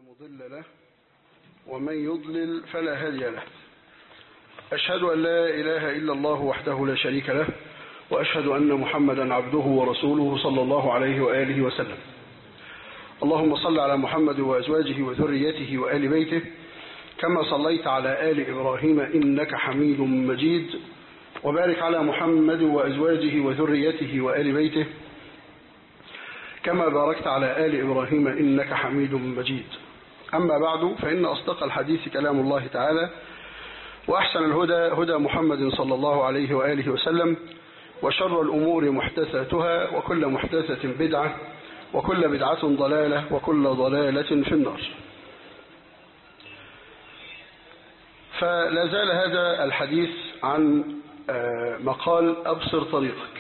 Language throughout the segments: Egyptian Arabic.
مضل له ومن يضلل فلا هادي له أشهد أن لا إله إلا الله وحده لا شريك له وأشهد أن محمدا عبده ورسوله صلى الله عليه وآله وسلم اللهم صل على محمد وأزواجه وذريته وآل بيته كما صليت على آل إبراهيم إنك حميد مجيد وبارك على محمد وأزواجه وذريته وآل بيته كما باركت على آل إبراهيم إنك حميد مجيد أما بعد فإن أصدق الحديث كلام الله تعالى وأحسن الهدى هدى محمد صلى الله عليه وآله وسلم وشر الأمور محدثاتها وكل محدثة بدعة وكل بدعة ضلالة وكل ضلالة في النار فلا زال هذا الحديث عن مقال أبصر طريقك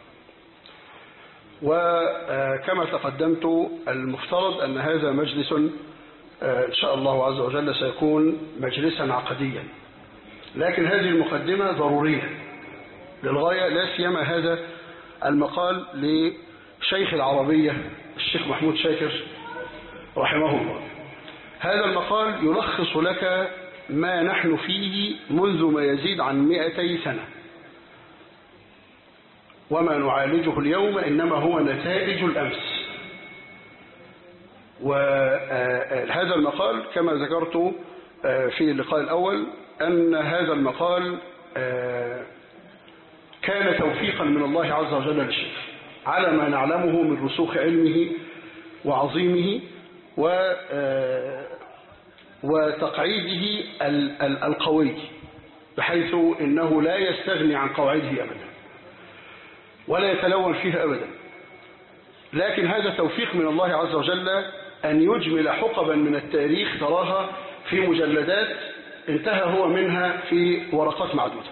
وكما تقدمت المفترض أن هذا مجلس إن شاء الله عز وجل سيكون مجلسا عقديا لكن هذه المقدمة ضرورية للغاية لا سيما هذا المقال لشيخ العربية الشيخ محمود شاكر رحمه الله هذا المقال يلخص لك ما نحن فيه منذ ما يزيد عن مئتي سنة وما نعالجه اليوم إنما هو نتائج الأمس وهذا المقال كما ذكرت في اللقاء الأول أن هذا المقال كان توفيقا من الله عز وجل للشيخ على ما نعلمه من رسوخ علمه وعظيمه و وتقعيده القوي بحيث إنه لا يستغني عن قواعده أبدا ولا يتلون فيها أبدا لكن هذا توفيق من الله عز وجل أن يجمل حقبا من التاريخ تراها في مجلدات انتهى هو منها في ورقات معدودة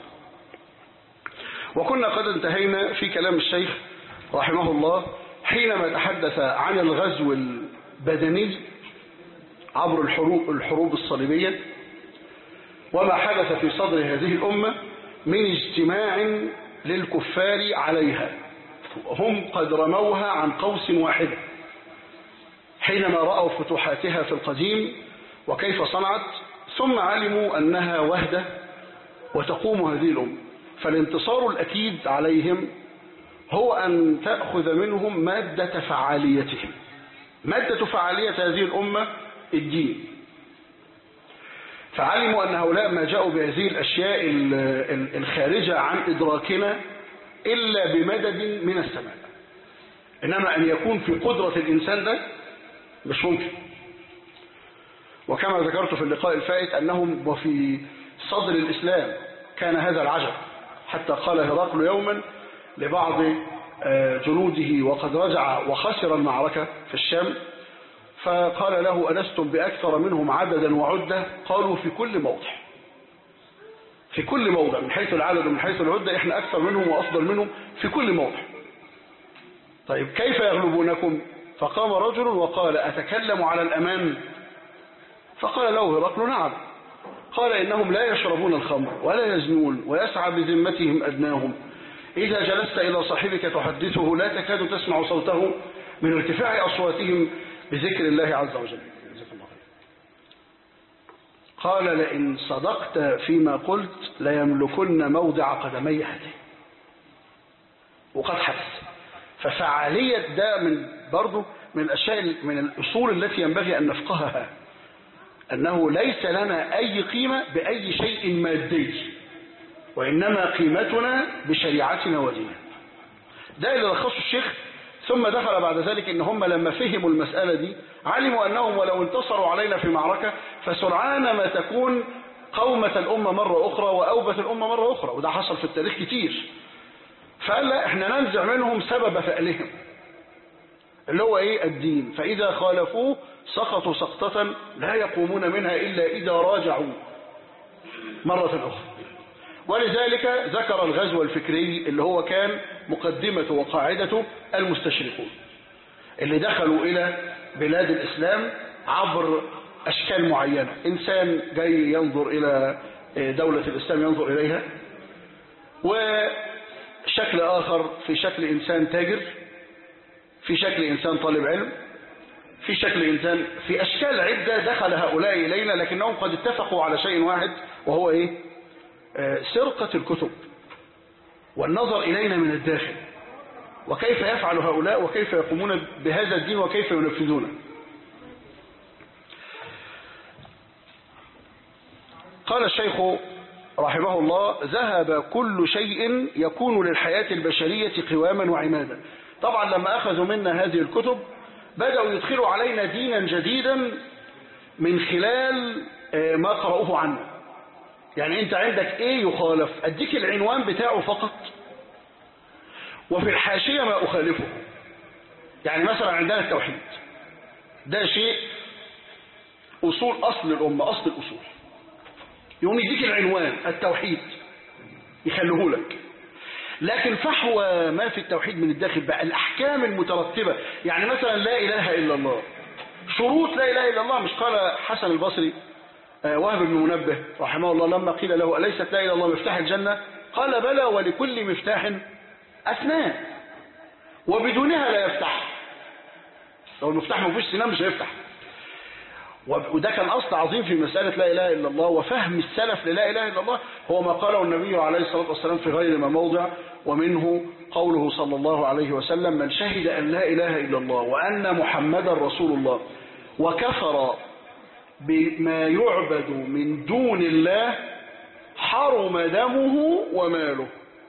وكنا قد انتهينا في كلام الشيخ رحمه الله حينما تحدث عن الغزو البدني عبر الحروب, الحروب الصليبية وما حدث في صدر هذه الأمة من اجتماع للكفار عليها هم قد رموها عن قوس واحدة حينما رأوا فتوحاتها في القديم وكيف صنعت ثم علموا أنها وهدة وتقوم هذه الأمة فالانتصار الأكيد عليهم هو أن تأخذ منهم مادة فعاليتهم مادة فعالية هذه الأمة الدين فعلموا أن هؤلاء ما جاءوا بهذه الأشياء الخارجة عن إدراكنا إلا بمدد من السماء إنما أن يكون في قدرة الإنسان ده مش ممكن وكما ذكرت في اللقاء الفائت أنهم وفي صدر الإسلام كان هذا العجب حتى قال هرقل يوما لبعض جنوده وقد رجع وخسر المعركة في الشام فقال له ألستم بأكثر منهم عددا وعدة قالوا في كل موضع في كل موضع من حيث العدد ومن حيث العدة احنا أكثر منهم وأفضل منهم في كل موضع طيب كيف يغلبونكم فقام رجل وقال أتكلم على الأمان فقال له هرقل نعم قال إنهم لا يشربون الخمر ولا يزنون ويسعى بذمتهم أدناهم إذا جلست إلى صاحبك تحدثه لا تكاد تسمع صوته من ارتفاع أصواتهم بذكر الله عز وجل قال لئن صدقت فيما قلت ليملكن موضع قدمي هاتين وقد حدث ففعالية ده من برضه من الأشياء من الأصول التي ينبغي أن نفقهها أنه ليس لنا أي قيمة بأي شيء مادي وإنما قيمتنا بشريعتنا وديننا ده اللي لخصه الشيخ ثم دخل بعد ذلك ان هم لما فهموا المسألة دي علموا انهم ولو انتصروا علينا في معركة فسرعان ما تكون قومة الأمة مرة أخرى وأوبة الأمة مرة أخرى وده حصل في التاريخ كتير فقال لا احنا ننزع منهم سبب فعلهم اللي هو ايه الدين فإذا خالفوه سقطوا سقطة لا يقومون منها إلا إذا راجعوا مرة أخرى ولذلك ذكر الغزو الفكري اللي هو كان مقدمة وقاعدة المستشرقون اللي دخلوا إلى بلاد الإسلام عبر أشكال معينة إنسان جاي ينظر إلى دولة الإسلام ينظر إليها وشكل آخر في شكل إنسان تاجر في شكل إنسان طالب علم في شكل إنسان في أشكال عدة دخل هؤلاء إلينا لكنهم قد اتفقوا على شيء واحد وهو إيه آه، سرقة الكتب والنظر إلينا من الداخل وكيف يفعل هؤلاء وكيف يقومون بهذا الدين وكيف ينفذونه قال الشيخ رحمه الله ذهب كل شيء يكون للحياة البشرية قواما وعمادا طبعا لما أخذوا منا هذه الكتب بدأوا يدخلوا علينا دينا جديدا من خلال آه، ما قرأوه عنا يعني انت عندك ايه يخالف اديك العنوان بتاعه فقط وفي الحاشية ما أخالفه يعني مثلا عندنا التوحيد ده شيء أصول أصل الأمة أصل الأصول يقوم يديك العنوان التوحيد يخليه لك لكن فحوى ما في التوحيد من الداخل بقى الأحكام المترتبة يعني مثلا لا إله إلا الله شروط لا إله إلا الله مش قال حسن البصري آه، وهب بن منبه رحمه الله لما قيل له أليست لا إله إلا الله مفتاح الجنة قال بلى ولكل مفتاح أسنان وبدونها لا يفتح لو المفتاح ما فيهوش سنان مش هيفتح وده كان أصل عظيم في مسألة لا إله إلا الله وفهم السلف للا إله إلا الله هو ما قاله النبي عليه الصلاة والسلام في غير ما موضع ومنه قوله صلى الله عليه وسلم من شهد أن لا إله إلا الله وأن محمدا رسول الله وكفر بما يعبد من دون الله حرم دمه وماله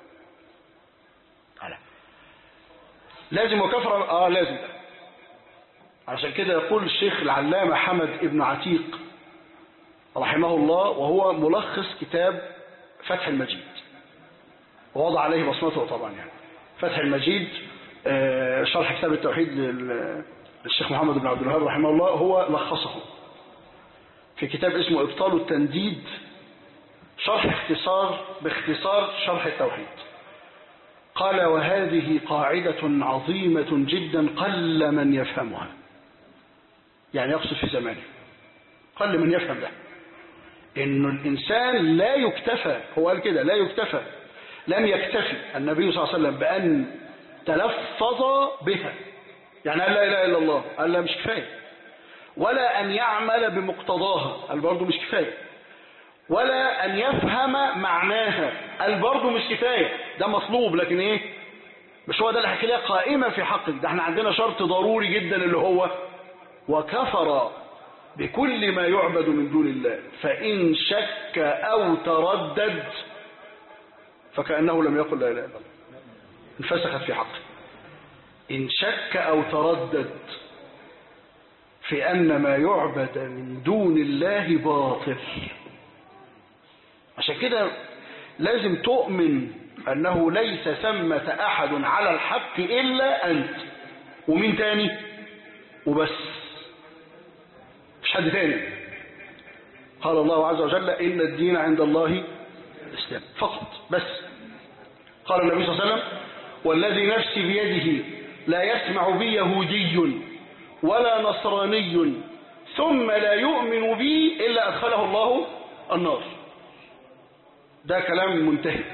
على. لازم وكفر اه لازم عشان كده يقول الشيخ العلامة حمد ابن عتيق رحمه الله وهو ملخص كتاب فتح المجيد ووضع عليه بصمته طبعا يعني فتح المجيد آه، شرح كتاب التوحيد لل- للشيخ محمد بن عبد الوهاب رحمه الله هو لخصه في كتاب اسمه إبطال التنديد شرح اختصار باختصار شرح التوحيد قال وهذه قاعدة عظيمة جدا قل من يفهمها يعني يقصد في زمانه قل من يفهم ده إنه الإنسان لا يكتفى هو قال كده لا يكتفى لم يكتفي النبي صلى الله عليه وسلم بأن تلفظ بها يعني قال لا إله إلا الله قال لا مش كفاية ولا أن يعمل بمقتضاها قال برضه مش كفاية ولا أن يفهم معناها قال برضه مش كفاية ده مطلوب لكن إيه مش هو ده اللي هيخليها قائمة في حقك ده احنا عندنا شرط ضروري جدا اللي هو وكفر بكل ما يعبد من دون الله فإن شك أو تردد فكأنه لم يقل لا إله إلا الله انفسخت في حقه إن شك أو تردد في أن ما يعبد من دون الله باطل عشان كده لازم تؤمن أنه ليس ثمة أحد على الحق إلا أنت ومين تاني وبس مش حد تاني قال الله عز وجل إن الدين عند الله الإسلام فقط بس قال النبي صلى الله عليه وسلم والذي نفسي بيده لا يسمع بي يهودي ولا نصراني ثم لا يؤمن بي إلا أدخله الله النار ده كلام منتهي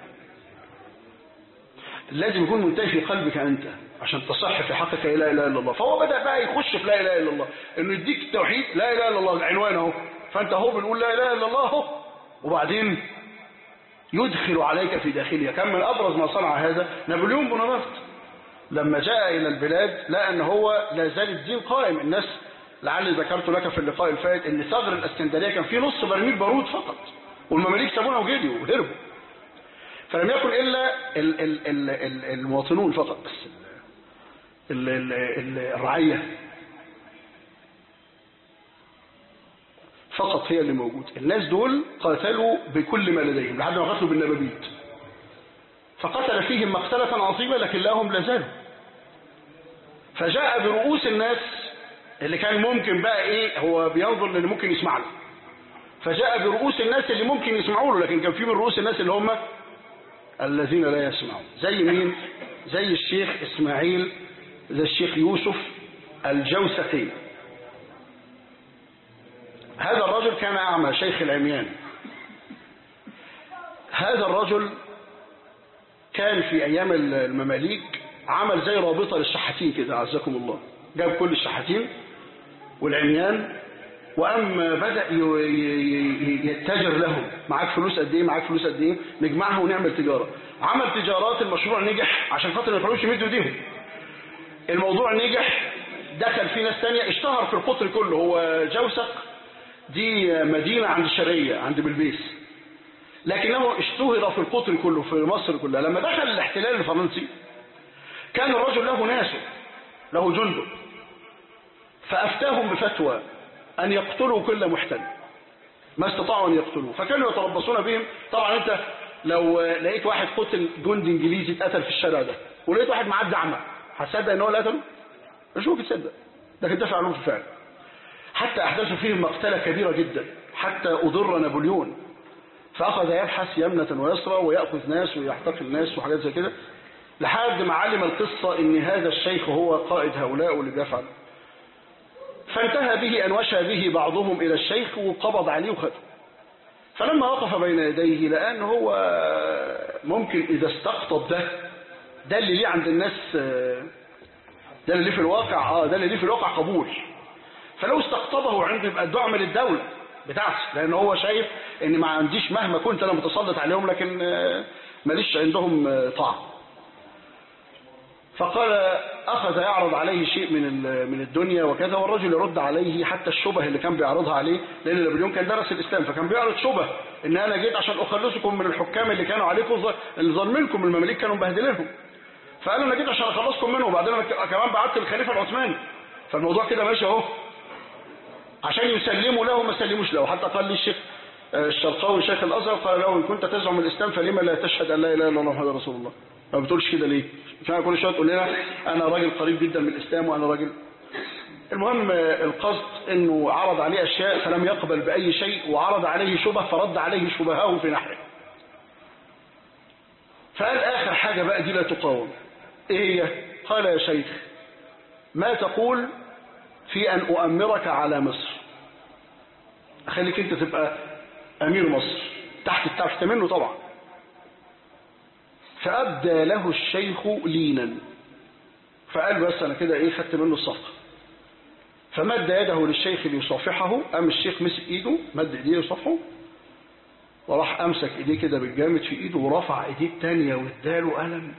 لازم يكون منتهي في قلبك أنت عشان تصح في حقك لا إله إلا الله فهو بدأ بقى يخش في لا إله إلا الله إنه يديك التوحيد لا إله إلا الله العنوان أهو فأنت هو بنقول لا إله إلا الله أهو وبعدين يدخل عليك في داخلها كان من أبرز ما صنع هذا نابليون بونابرت لما جاء إلى البلاد لقى أن هو لا زال الدين قائم الناس لعلي ذكرت لك في اللقاء الفائت أن ثغر الأسكندرية كان فيه نص برميل بارود فقط والمماليك سابونا وجريوا وهربوا فلم يكن إلا ال ال ال ال المواطنون فقط بس ال ال ال الرعية فقط هي اللي موجود الناس دول قاتلوا بكل ما لديهم لحد ما قتلوا بالنبابيت فقتل فيهم مقتلة عظيمة لكن لهم لا زالوا فجاء برؤوس الناس اللي كان ممكن بقى ايه هو بينظر للي ممكن يسمع له فجاء برؤوس الناس اللي ممكن يسمعوا له لكن كان في من رؤوس الناس اللي هم الذين لا يسمعون زي مين زي الشيخ اسماعيل زي الشيخ يوسف الجوسقي هذا الرجل كان أعمى شيخ العميان هذا الرجل كان في أيام المماليك عمل زي رابطة للشحاتين كده عزكم الله جاب كل الشحاتين والعميان وأما بدأ ي- ي- ي- يتجر لهم معاك فلوس قد ايه معاك فلوس قد ايه نجمعها ونعمل تجارة عمل تجارات المشروع نجح عشان خاطر ما يخلوش يمدوا ايديهم الموضوع نجح دخل في ناس تانية اشتهر في القطر كله هو جوسق دي مدينة عند الشرقية عند بلبيس لكنه اشتهر في القطر كله في مصر كلها لما دخل الاحتلال الفرنسي كان الرجل له ناسه له جنده فأفتاهم بفتوى أن يقتلوا كل محتل ما استطاعوا أن يقتلوه فكانوا يتربصون بهم طبعا أنت لو لقيت واحد قتل جندي إنجليزي اتقتل في الشارع ده ولقيت واحد معاه دعمة هتصدق ان هو اللي قتله؟ مش ممكن تصدق لكن ده فعلوه في الفعل حتى أحدثوا فيهم مقتلة كبيرة جدا حتى أضر نابليون فأخذ يبحث يمنة ويسرى ويأخذ ناس ويحتقل ناس وحاجات زي كده لحد ما علم القصة ان هذا الشيخ هو قائد هؤلاء واللي بيفعل فانتهى به أن وشى به بعضهم إلى الشيخ وقبض عليه وخده فلما وقف بين يديه لقى ان هو ممكن إذا استقطب ده ده اللي ليه عند الناس ده اللي ليه في الواقع اه ده اللي ليه في الواقع قبول فلو استقطبه عنده يبقى الدعم للدولة بتاعته لأن هو شايف ان ما عنديش مهما كنت انا متسلط عليهم لكن آه، ماليش عندهم آه، طعم فقال أخذ يعرض عليه شيء من ال- من الدنيا وكذا والرجل يرد عليه حتى الشبه اللي كان بيعرضها عليه لأن نابليون كان درس الإسلام فكان بيعرض شبه إن أنا جيت عشان أخلصكم من الحكام اللي كانوا عليكم ظ- اللي ظالمينكم المماليك كانوا مبهدلينهم فقال أنا جيت عشان أخلصكم منه وبعدين أنا ك- كمان بعت الخليفة العثماني فالموضوع كده ماشي أهو عشان يسلموا له ما سلموش له حتى قال لي الشيخ آه، الشرقاوي شيخ الازهر قال له ان كنت تزعم الاسلام فلما لا تشهد ان لا اله الا الله محمد رسول الله ما بتقولش كده ليه عشان كل شويه تقول لنا انا راجل قريب جدا من الاسلام وانا راجل المهم آه، القصد انه عرض عليه اشياء فلم يقبل باي شيء وعرض عليه شبه فرد عليه شبهه في نحره فقال اخر حاجه بقى دي لا تقاوم ايه هي قال يا شيخ ما تقول في أن أؤمرك على مصر أخليك أنت تبقى أمير مصر تحت التحت منه طبعا فأبدى له الشيخ لينا فقال بس أنا كده إيه خدت منه الصفقة فمد يده للشيخ ليصافحه قام الشيخ مسك إيده مد إيديه يصافحه وراح أمسك إيديه كده بالجامد في إيده ورفع إيديه التانية واداله قلم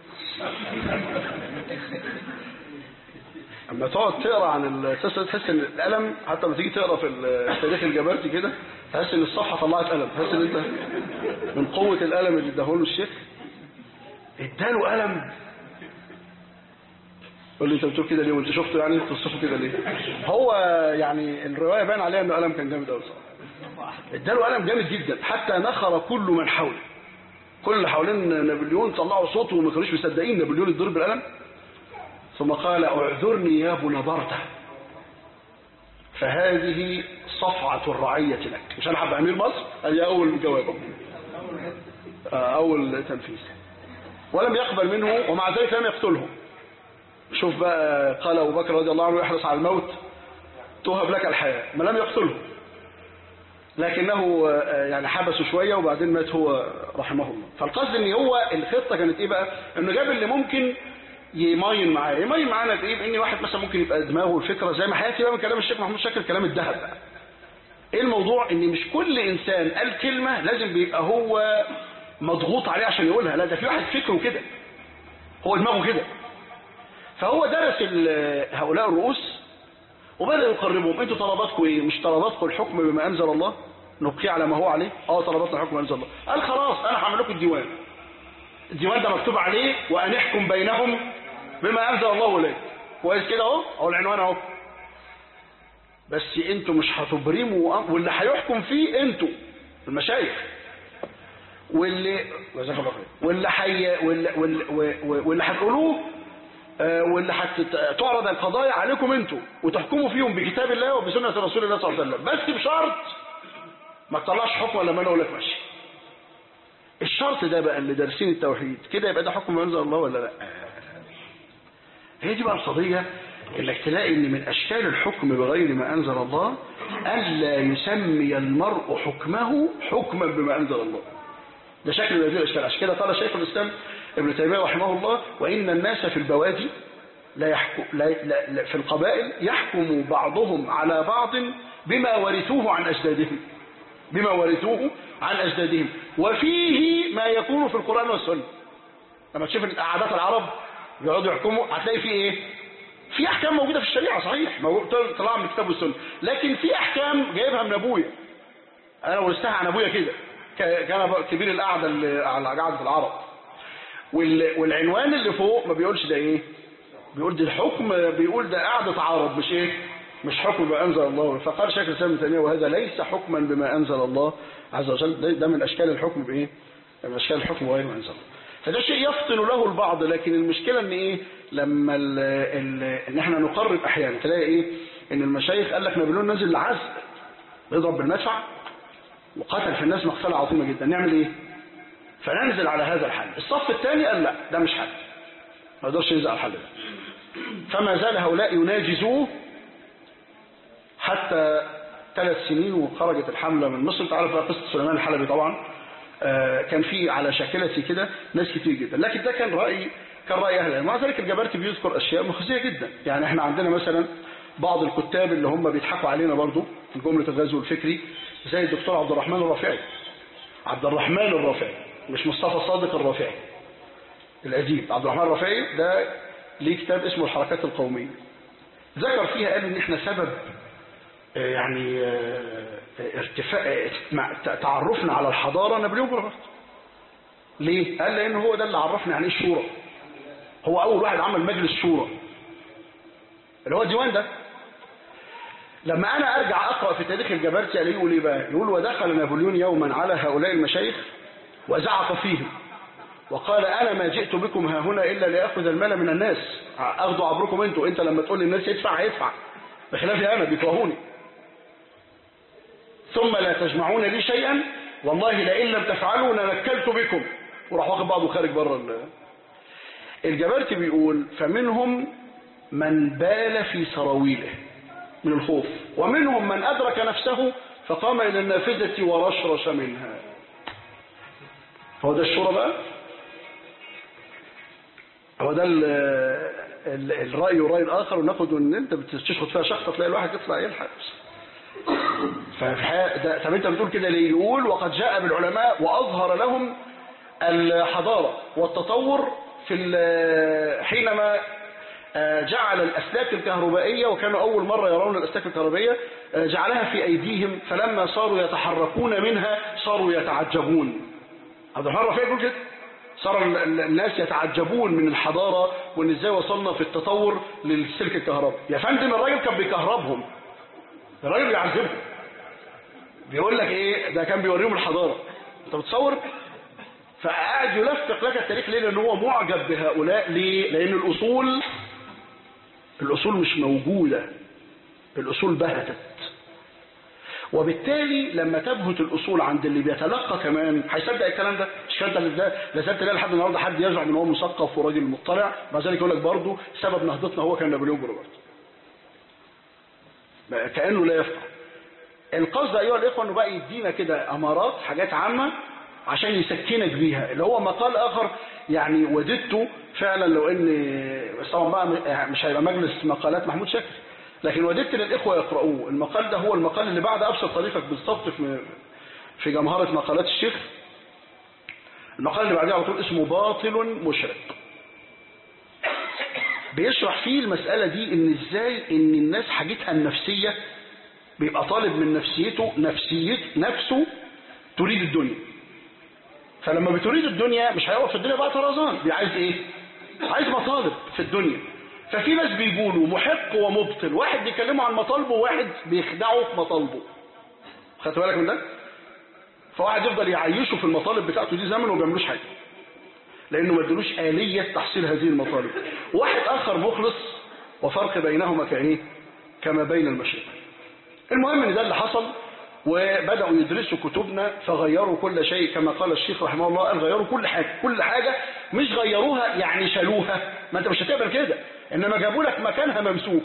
اما تقعد تقرا عن القصه تحس ان القلم حتى لما تيجي تقرا في التاريخ الجبرتي كده تحس ان الصفحه طلعت قلم تحس ان انت من قوه القلم اللي اداهوله الشيخ اداله قلم قول لي انت بتقول كده ليه وانت شفته يعني توصفه كده ليه هو يعني الروايه باين عليها انه قلم كان جامد قوي صراحه اداله قلم جامد جدا حتى نخر كل من حوله كل اللي حوالين نابليون طلعوا صوته وما كانوش مصدقين نابليون يتضرب بالقلم ثم قال اعذرني يا بنبرتة فهذه صفعة الرعية لك مش أنا حب أمير مصر هذه أول جواب آه، أول تنفيذ ولم يقبل منه ومع ذلك لم يقتله شوف بقى قال أبو بكر رضي الله عنه يحرص على الموت تهب لك الحياة ما لم يقتله لكنه آه، يعني حبسه شوية وبعدين مات هو رحمه الله فالقصد ان هو الخطة كانت ايه بقى انه جاب اللي ممكن يماين معاه يماين معانا بايه بان واحد مثلا ممكن يبقى دماغه الفكرة زي ما حياتي بقى من كلام الشيخ محمود شاكر كلام الذهب بقى ايه الموضوع ان مش كل انسان قال كلمة لازم بيبقى هو مضغوط عليه عشان يقولها لا ده في واحد فكره كده هو دماغه كده فهو درس ال- هؤلاء الرؤوس وبدأ يقربهم انتوا طلباتكم ايه مش طلباتكم الحكم بما انزل الله نبقي على ما هو عليه اه طلباتنا الحكم بما انزل الله قال خلاص انا هعمل لكم الديوان الديوان ده مكتوب عليه وان يحكم بينهم بما انزل الله اليه كويس كده اهو اهو العنوان اهو بس انتوا مش هتبرموا أم- واللي هيحكم فيه انتوا المشايخ واللي جزاك الله خير واللي حي واللي واللي, واللي هتقولوه آه، واللي هتعرض القضايا عليكم انتوا وتحكموا فيهم بكتاب الله وبسنة رسول الله صلى الله عليه وسلم بس بشرط ما تطلعش حكم ولا ما انا اقول لك ماشي الشرط ده بقى اللي دارسين التوحيد كده يبقى ده حكم ما انزل الله ولا لا هي دي بقى القضية انك تلاقي ان من اشكال الحكم بغير ما انزل الله الا يسمي المرء حكمه حكما بما انزل الله ده شكل من هذه الاشكال عشان كده قال شيخ الاسلام ابن تيميه رحمه الله وان الناس في البوادي لا يحكم لا لا لا في القبائل يحكم بعضهم على بعض بما ورثوه عن أجدادهم بما ورثوه عن أجدادهم وفيه ما يكون في القرآن والسنة لما تشوف عادات العرب يقعدوا يحكموا هتلاقي فيه ايه في احكام موجوده في الشريعه صحيح طلع من الكتاب والسنه لكن في احكام جايبها من ابويا انا ورثتها عن ابويا كده كان كبير القعده على قعده العرب والعنوان اللي فوق ما بيقولش ده ايه بيقول ده الحكم بيقول ده قعده عرب مش ايه مش حكم بما انزل الله فقال شيخ الاسلام ابن تيميه وهذا ليس حكما بما انزل الله عز وجل ده, ده من اشكال الحكم بايه من اشكال الحكم وغير ما انزل الله فده شيء يفطن له البعض لكن المشكلة ان ايه لما ال ال ان احنا نقرب احيانا تلاقي ايه ان المشايخ قال لك نابليون نزل العزل يضرب بالمدفع وقتل في الناس مقتله عظيمة جدا نعمل ايه فننزل على هذا الحل الصف الثاني قال لا ده مش حل ما يقدرش ينزل على الحل ده فما زال هؤلاء يناجزوه حتى ثلاث سنين وخرجت الحملة من مصر تعرف قصة سليمان الحلبي طبعا كان في على شاكلتي كده ناس كتير جدا لكن ده كان رأي كان رأي أهل العلم مع ذلك الجبرتي بيذكر أشياء مخزية جدا يعني احنا عندنا مثلا بعض الكتاب اللي هم بيضحكوا علينا برضو في جملة الغزو الفكري زي الدكتور عبد الرحمن الرافعي عبد الرحمن الرافعي مش مصطفى صادق الرافعي الأديب عبد الرحمن الرافعي ده ليه كتاب اسمه الحركات القومية ذكر فيها قال ان احنا سبب يعني ارتفاع تعرفنا على الحضارة نابليون بونابرت ليه؟ قال لأن هو ده اللي عرفنا يعني ايه الشورى هو أول واحد عمل مجلس شورى اللي هو الديوان ده لما أنا أرجع أقرأ في تاريخ الجبرتي ألاقيه يقول إيه بقى؟ يقول ودخل نابليون يوما على هؤلاء المشايخ وزعق فيهم وقال أنا ما جئت بكم ها هنا إلا لأخذ المال من الناس أخذوا عبركم أنتوا أنت لما تقول للناس يدفع هيدفع بخلافي أنا بيكرهوني ثم لا تجمعون لي شيئا والله لئن لم تفعلوا لنكلت بكم وراح واخد بعضه خارج بره الجبرتي بيقول فمنهم من بال في سراويله من الخوف ومنهم من أدرك نفسه فقام إلى النافذة ورشرش منها هو ده الشورى بقى هو ده ال ال الرأي والرأي الآخر وناخد ان انت بتشخط فيها شخص تلاقي الواحد يطلع يلحق ده طب انت بتقول كده ليه يقول وقد جاء بالعلماء وأظهر لهم الحضارة والتطور في حينما جعل الأسلاك الكهربائية وكانوا أول مرة يرون الأسلاك الكهربائية جعلها في أيديهم فلما صاروا يتحركون منها صاروا يتعجبون عبد الرحمن الرفيع يقول كده صار الناس يتعجبون من الحضارة وان ازاي وصلنا في التطور للسلك الكهرباء يا فندم الراجل كان بيكهربهم الراجل بيعذبهم بيقول لك ايه ده كان بيوريهم الحضارة انت بتصور فقاعد يلفق لك التاريخ ليه لان هو معجب بهؤلاء ليه لان الاصول الاصول مش موجودة الاصول بهتت وبالتالي لما تبهت الأصول عند اللي بيتلقى كمان هيصدق الكلام ده مش كده لا زالت تلاقي لحد النهارده حد يزعم ان هو مثقف وراجل مطلع مع ذلك يقول لك برضه سبب نهضتنا هو كان نابليون بونابرت كانه لا يفقه القصد ايها الاخوه انه بقى يدينا كده امارات حاجات عامه عشان يسكنك بيها اللي هو مقال اخر يعني وددته فعلا لو ان بس طبعا بقى مش هيبقى مجلس مقالات محمود شاكر لكن وددت للإخوة يقرؤوه المقال ده هو المقال اللي بعد أبسط طريقك بالضبط في في جمهرة مقالات الشيخ المقال اللي بعدها على طول اسمه باطل مشرق بيشرح فيه المسألة دي ان ازاي ان الناس حاجتها النفسية بيبقى طالب من نفسيته نفسية نفسه تريد الدنيا فلما بتريد الدنيا مش هيقف في الدنيا بقى طرزان عايز ايه عايز مطالب في الدنيا ففي ناس بيقولوا محق ومبطل واحد بيكلموا عن مطالبه وواحد بيخدعه في مطالبه خدت بالك من ده فواحد يفضل يعيشه في المطالب بتاعته دي زمن وما بيعملوش حاجه لانه ما ادلوش آلية تحصيل هذه المطالب واحد اخر مخلص وفرق بينهما كايه كما بين المشرق المهم ان ده اللي حصل وبدأوا يدرسوا كتبنا فغيروا كل شيء كما قال الشيخ رحمه الله قال غيروا كل حاجة كل حاجة مش غيروها يعني شالوها ما انت مش هتقبل كده انما جابوا لك مكانها ممسوخ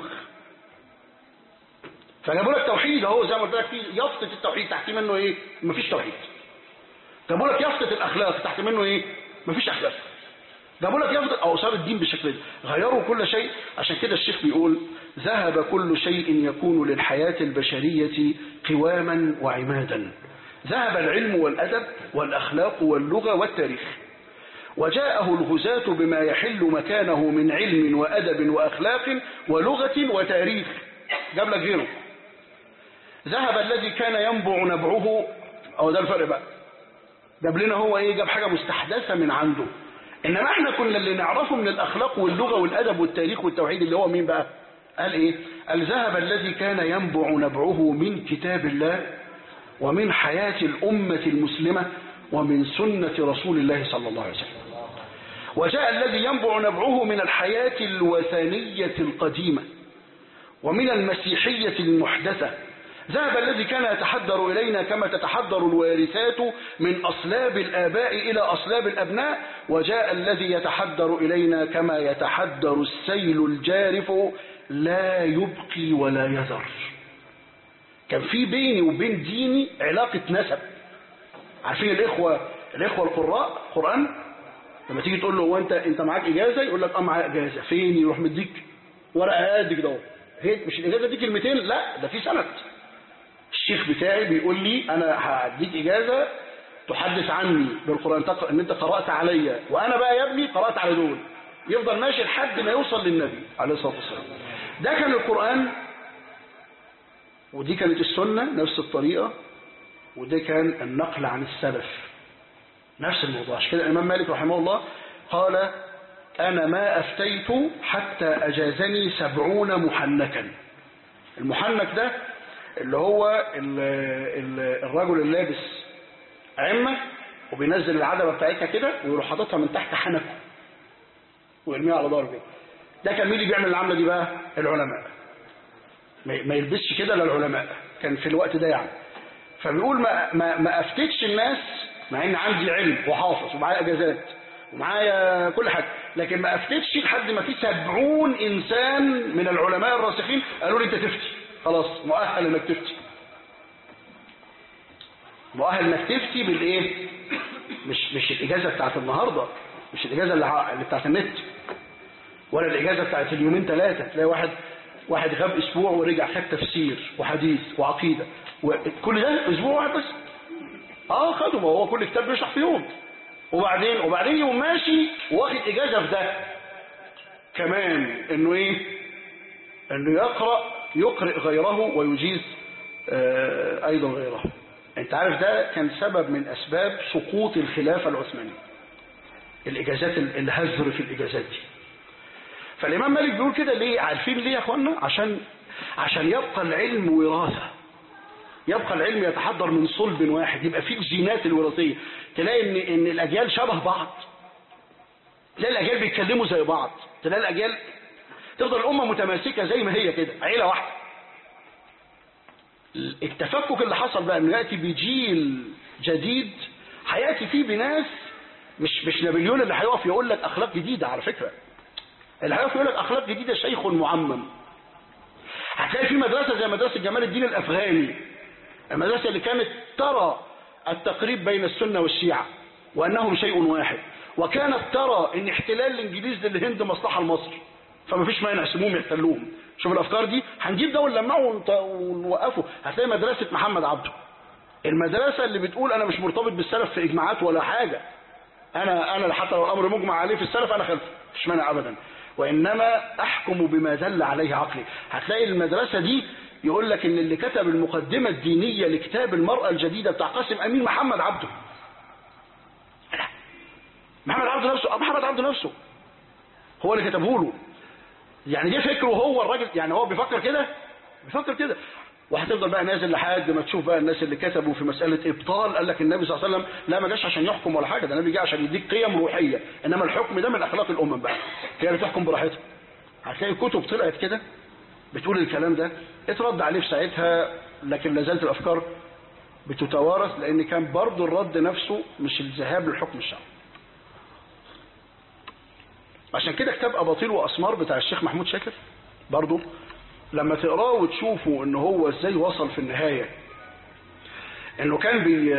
فجابوا لك توحيد اهو زي ما قلت لك في يافطه التوحيد تحت منه ايه مفيش توحيد جابوا لك يافطه الاخلاق تحت منه ايه مفيش اخلاق ده بقول لك يفضل او صار الدين بالشكل ده غيروا كل شيء عشان كده الشيخ بيقول ذهب كل شيء يكون للحياة البشرية قواما وعمادا ذهب العلم والأدب والأخلاق واللغة والتاريخ وجاءه الغزاة بما يحل مكانه من علم وأدب وأخلاق ولغة وتاريخ جاب لك غيره ذهب الذي كان ينبع نبعه أو ده الفرق بقى جاب لنا هو ايه جاب حاجة مستحدثة من عنده انما احنا كنا اللي نعرفه من الاخلاق واللغة والادب والتاريخ والتوحيد اللي هو مين بقى قال ايه قال ذهب الذي كان ينبع نبعه من كتاب الله ومن حياة الامة المسلمة ومن سنة رسول الله صلى الله عليه وسلم وجاء الذي ينبع نبعه من الحياة الوثنية القديمة ومن المسيحية المحدثة ذهب الذي كان يتحدر إلينا كما تتحدر الوارثات من أصلاب الآباء إلى أصلاب الأبناء وجاء الذي يتحدر إلينا كما يتحدر السيل الجارف لا يبقي ولا يذر كان في بيني وبين ديني علاقة نسب عارفين الإخوة الإخوة القراء قرآن لما تيجي تقول له هو أنت أنت معاك إجازة يقول لك أه معايا إجازة فين يروح مديك ورقة قد كده هي مش الإجازة دي كلمتين لا ده في سند الشيخ بتاعي بيقول لي انا هديك اجازه تحدث عني بالقران تقرا ان انت قرات عليا وانا بقى يا ابني قرات على دول يفضل ماشي لحد ما يوصل للنبي عليه الصلاه والسلام ده كان القران ودي كانت السنه نفس الطريقه وده كان النقل عن السلف نفس الموضوع عشان كده الامام مالك رحمه الله قال انا ما افتيت حتى اجازني سبعون محنكا المحنك ده اللي هو ال ال الرجل اللي لابس عمة وبينزل العدبة بتاعتها كده ويروح حاططها من تحت حنكه ويرميها على ظهره كده ده كان مين اللي بيعمل العملة دي بقى العلماء ما يلبسش كده الا العلماء كان في الوقت ده يعني فبيقول ما ما ما افتكش الناس مع ان عندي علم وحافظ ومعايا اجازات ومعايا كل حاجه لكن ما افتكش لحد ما في سبعون انسان من العلماء الراسخين قالوا لي انت تفتي خلاص مؤهل انك تفتي مؤهل انك تفتي بالايه مش مش الاجازه بتاعت النهارده مش الاجازه اللي, اللي بتاعت النت ولا الاجازه بتاعت اليومين ثلاثه تلاقي واحد واحد غاب اسبوع ورجع خد تفسير وحديث وعقيده وكل ده اسبوع واحد بس اه خده ما هو كل كتاب بيشرح في يوم وبعدين وبعدين يوم ماشي واخد اجازه في ده كمان انه ايه انه يقرا يقرئ غيره ويجيز آه ايضا غيره انت عارف ده كان سبب من اسباب سقوط الخلافه العثمانيه الاجازات الهزر في الاجازات دي فالامام مالك بيقول كده ليه عارفين ليه يا اخوانا عشان عشان يبقى العلم وراثه يبقى العلم يتحضر من صلب واحد يبقى فيه الجينات الوراثيه تلاقي ان ان الاجيال شبه بعض تلاقي الاجيال بيتكلموا زي بعض تلاقي الاجيال تفضل الامه متماسكه زي ما هي كده عيله واحده التفكك اللي حصل بقى انه ياتي بجيل جديد هياتي فيه بناس مش مش نابليون اللي هيقف يقول لك اخلاق جديده على فكره اللي هيقف يقول لك اخلاق جديده شيخ معمم هتلاقي في مدرسه زي مدرسه جمال الدين الافغاني المدرسه اللي كانت ترى التقريب بين السنه والشيعه وانهم شيء واحد وكانت ترى ان احتلال الانجليز للهند مصلحه لمصر فما فيش مانع سموهم يحتلوهم شوف الافكار دي هنجيب ده ونلمعه ونوقفه هتلاقي مدرسه محمد عبده المدرسه اللي بتقول انا مش مرتبط بالسلف في اجماعات ولا حاجه انا انا حتى لو الامر مجمع عليه في السلف انا خلفه مش مانع ابدا وانما احكم بما دل عليه عقلي هتلاقي المدرسه دي يقول لك ان اللي كتب المقدمه الدينيه لكتاب المراه الجديده بتاع قاسم امين محمد عبده لا محمد عبده نفسه محمد عبده نفسه هو اللي كتبه له يعني دي فكره هو الراجل يعني هو بيفكر كده بيفكر كده وهتفضل بقى نازل لحد ما تشوف بقى الناس اللي كتبوا في مسألة إبطال قال لك النبي صلى الله عليه وسلم لا ما جاش عشان يحكم ولا حاجة ده النبي جه عشان يديك قيم روحية إنما الحكم ده من أخلاق الأمم بقى هي اللي تحكم براحتها هتلاقي كتب طلعت كده بتقول الكلام ده اترد عليه في ساعتها لكن لا زالت الأفكار بتتوارث لأن كان برضه الرد نفسه مش الذهاب للحكم الشرعي عشان كده كتاب أباطيل وأسمار بتاع الشيخ محمود شاكر برضه لما تقراه وتشوفوا ان هو ازاي وصل في النهاية انه كان بي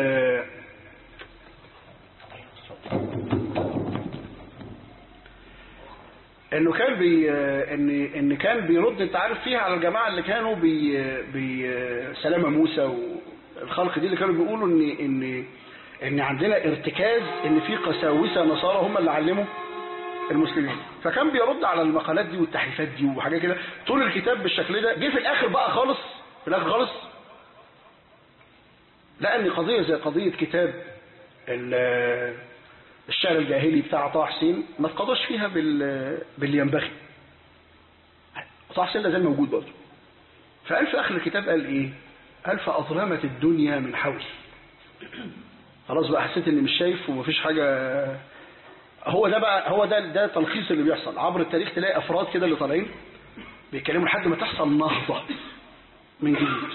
انه كان بي ان ان كان بيرد انت عارف فيها على الجماعه اللي كانوا بي بي سلامه موسى والخلق دي اللي كانوا بيقولوا ان ان ان عندنا ارتكاز ان في قساوسه نصارى هم اللي علموا المسلمين فكان بيرد على المقالات دي والتحريفات دي وحاجات كده طول الكتاب بالشكل ده جه في الاخر بقى خالص في الاخر خالص لقى ان قضيه زي قضيه كتاب ال- الشعر الجاهلي بتاع طه حسين ما اتقضاش فيها بال باللي ينبغي طه حسين لازال موجود برضه فقال في اخر الكتاب قال ايه قال فاظلمت الدنيا من حولي خلاص بقى حسيت اني مش شايف ومفيش حاجه هو ده بقى هو ده ده تلخيص اللي بيحصل عبر التاريخ تلاقي افراد كده اللي طالعين بيتكلموا لحد ما تحصل نهضه من جديد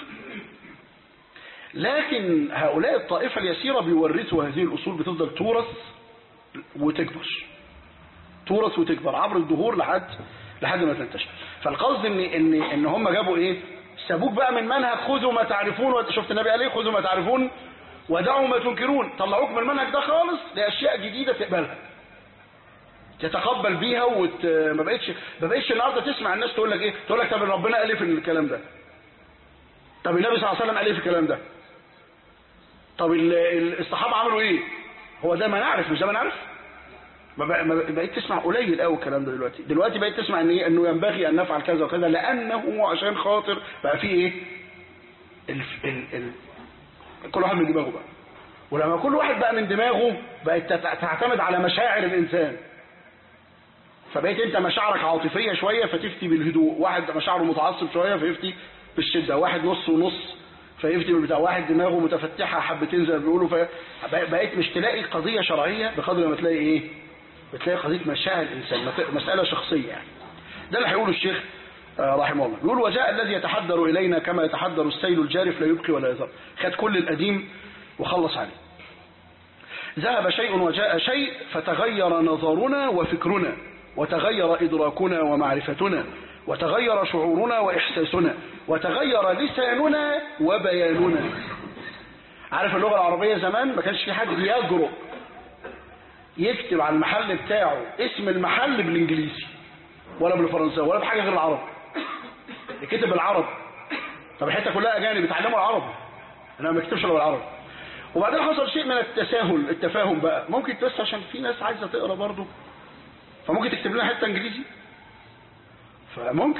لكن هؤلاء الطائفه اليسيره بيورثوا هذه الاصول بتفضل تورث وتكبر تورث وتكبر عبر الدهور لحد لحد ما تنتشر فالقصد ان ان ان هم جابوا ايه سابوك بقى من منهج خذوا ما تعرفون وانت شفت النبي قال ايه خذوا ما تعرفون ودعوا ما تنكرون طلعوك من المنهج ده خالص لاشياء جديده تقبلها تتقبل بيها وت... ما بقتش ما بقتش النهارده تسمع الناس تقول لك ايه تقول لك طب ربنا قال ايه في الكلام ده طب النبي صلى الله عليه وسلم قال ايه في الكلام ده طب ال- ال- الصحابه عملوا ايه هو ده ما نعرف مش ده ما نعرف ما بق- ما بقيت تسمع قليل قوي الكلام ده دلوقتي دلوقتي بقيت تسمع ان ايه انه ينبغي ان نفعل كذا وكذا لانه عشان خاطر بقى في ايه ال... ال... ال... كل واحد من دماغه بقى ولما كل واحد بقى من دماغه بقت تت- تعتمد على مشاعر الانسان فبقيت انت مشاعرك عاطفيه شويه فتفتي بالهدوء واحد مشاعره متعصب شويه فيفتي بالشده واحد نص ونص فيفتي بالبتاع واحد دماغه متفتحه حبتين زي ما بيقولوا فبقيت مش تلاقي قضيه شرعيه بقدر ما تلاقي ايه بتلاقي قضيه مشاعر الانسان مت- مساله شخصيه يعني ده اللي هيقوله الشيخ آه، رحمه الله يقول وجاء الذي يتحدر الينا كما يتحدر السيل الجارف لا يبقي ولا يذر خد كل القديم وخلص عليه ذهب شيء وجاء شيء فتغير نظرنا وفكرنا وتغير إدراكنا ومعرفتنا وتغير شعورنا وإحساسنا وتغير لساننا وبياننا عارف اللغة العربية زمان ما كانش في حد بيجرؤ يكتب على المحل بتاعه اسم المحل بالانجليزي ولا بالفرنساوي ولا بحاجة غير العربي يكتب بالعربي طب الحته كلها اجانب بيتعلموا العربي انا ما بكتبش الا بالعربي وبعدين حصل شيء من التساهل التفاهم بقى ممكن بس عشان في ناس عايزه تقرا برضه فممكن تكتب لنا حته انجليزي فممكن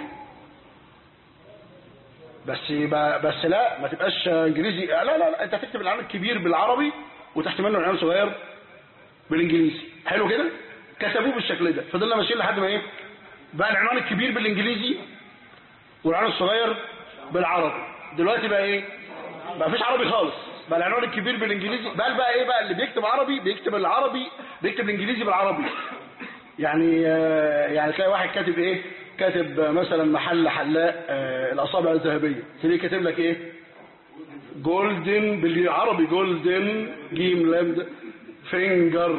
بس يبقى بس لا ما تبقاش انجليزي لا لا, لا انت تكتب العنوان الكبير بالعربي وتحت منه العنوان الصغير بالانجليزي حلو كده كتبوه بالشكل ده فضلنا ماشيين لحد ما ايه بقى العنوان الكبير بالانجليزي والعنوان الصغير بالعربي دلوقتي بقى ايه بقى مفيش عربي خالص بقى العنوان الكبير بالانجليزي بقى بقى ايه بقى اللي بيكتب عربي بيكتب العربي بيكتب الانجليزي بالعربي يعني آه، يعني تلاقي واحد كاتب ايه كاتب آه، مثلا محل حلاق آه، الاصابع الذهبيه تلاقيه كاتب لك ايه جولدن بالعربي جولدن جيم لام فينجر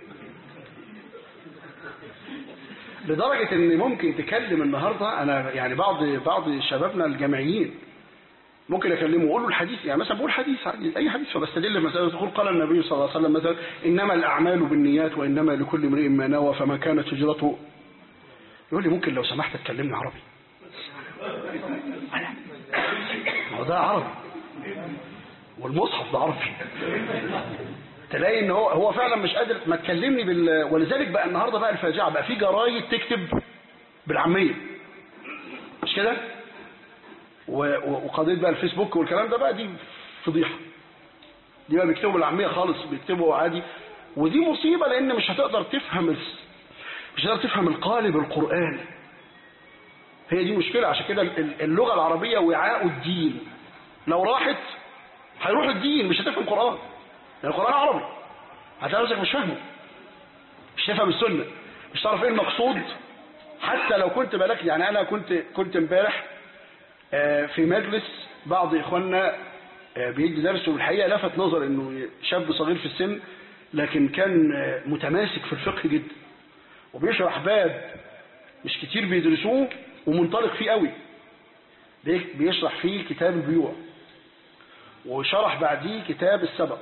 لدرجة ان ممكن تكلم النهاردة انا يعني بعض بعض شبابنا الجامعيين ممكن اكلمه واقول له الحديث يعني مثلا بقول حديث عادي، اي حديث فبستدل بمسألة تقول قال النبي صلى الله عليه وسلم مثلا انما الاعمال بالنيات وانما لكل امرئ ما نوى فما كانت هجرته يقول لي ممكن لو سمحت تكلمني عربي أنا. ما هو ده عربي والمصحف ده عربي تلاقي ان هو هو فعلا مش قادر ما تكلمني بال ولذلك بقى النهارده بقى الفاجعه بقى في جرايد تكتب بالعاميه مش كده و- و- وقضيه بقى الفيسبوك والكلام ده بقى دي فضيحه دي بقى بيكتبوا بالعاميه خالص بيكتبوا عادي ودي مصيبه لان مش هتقدر تفهم الس- مش هتقدر تفهم القالب القراني هي دي مشكله عشان كده ال- ال- اللغه العربيه وعاء الدين لو راحت هيروح الدين مش هتفهم قران لان القران عربي هتلاقي نفسك مش فاهمه مش تفهم السنه مش تعرف ايه المقصود حتى لو كنت بالك يعني انا كنت كنت امبارح آه، في مجلس بعض اخواننا آه، بيدي درس والحقيقه لفت نظر انه شاب صغير في السن لكن كان آه، متماسك في الفقه جدا وبيشرح باب مش كتير بيدرسوه ومنطلق فيه قوي بي- بيشرح فيه كتاب البيوع وشرح بعديه كتاب السبق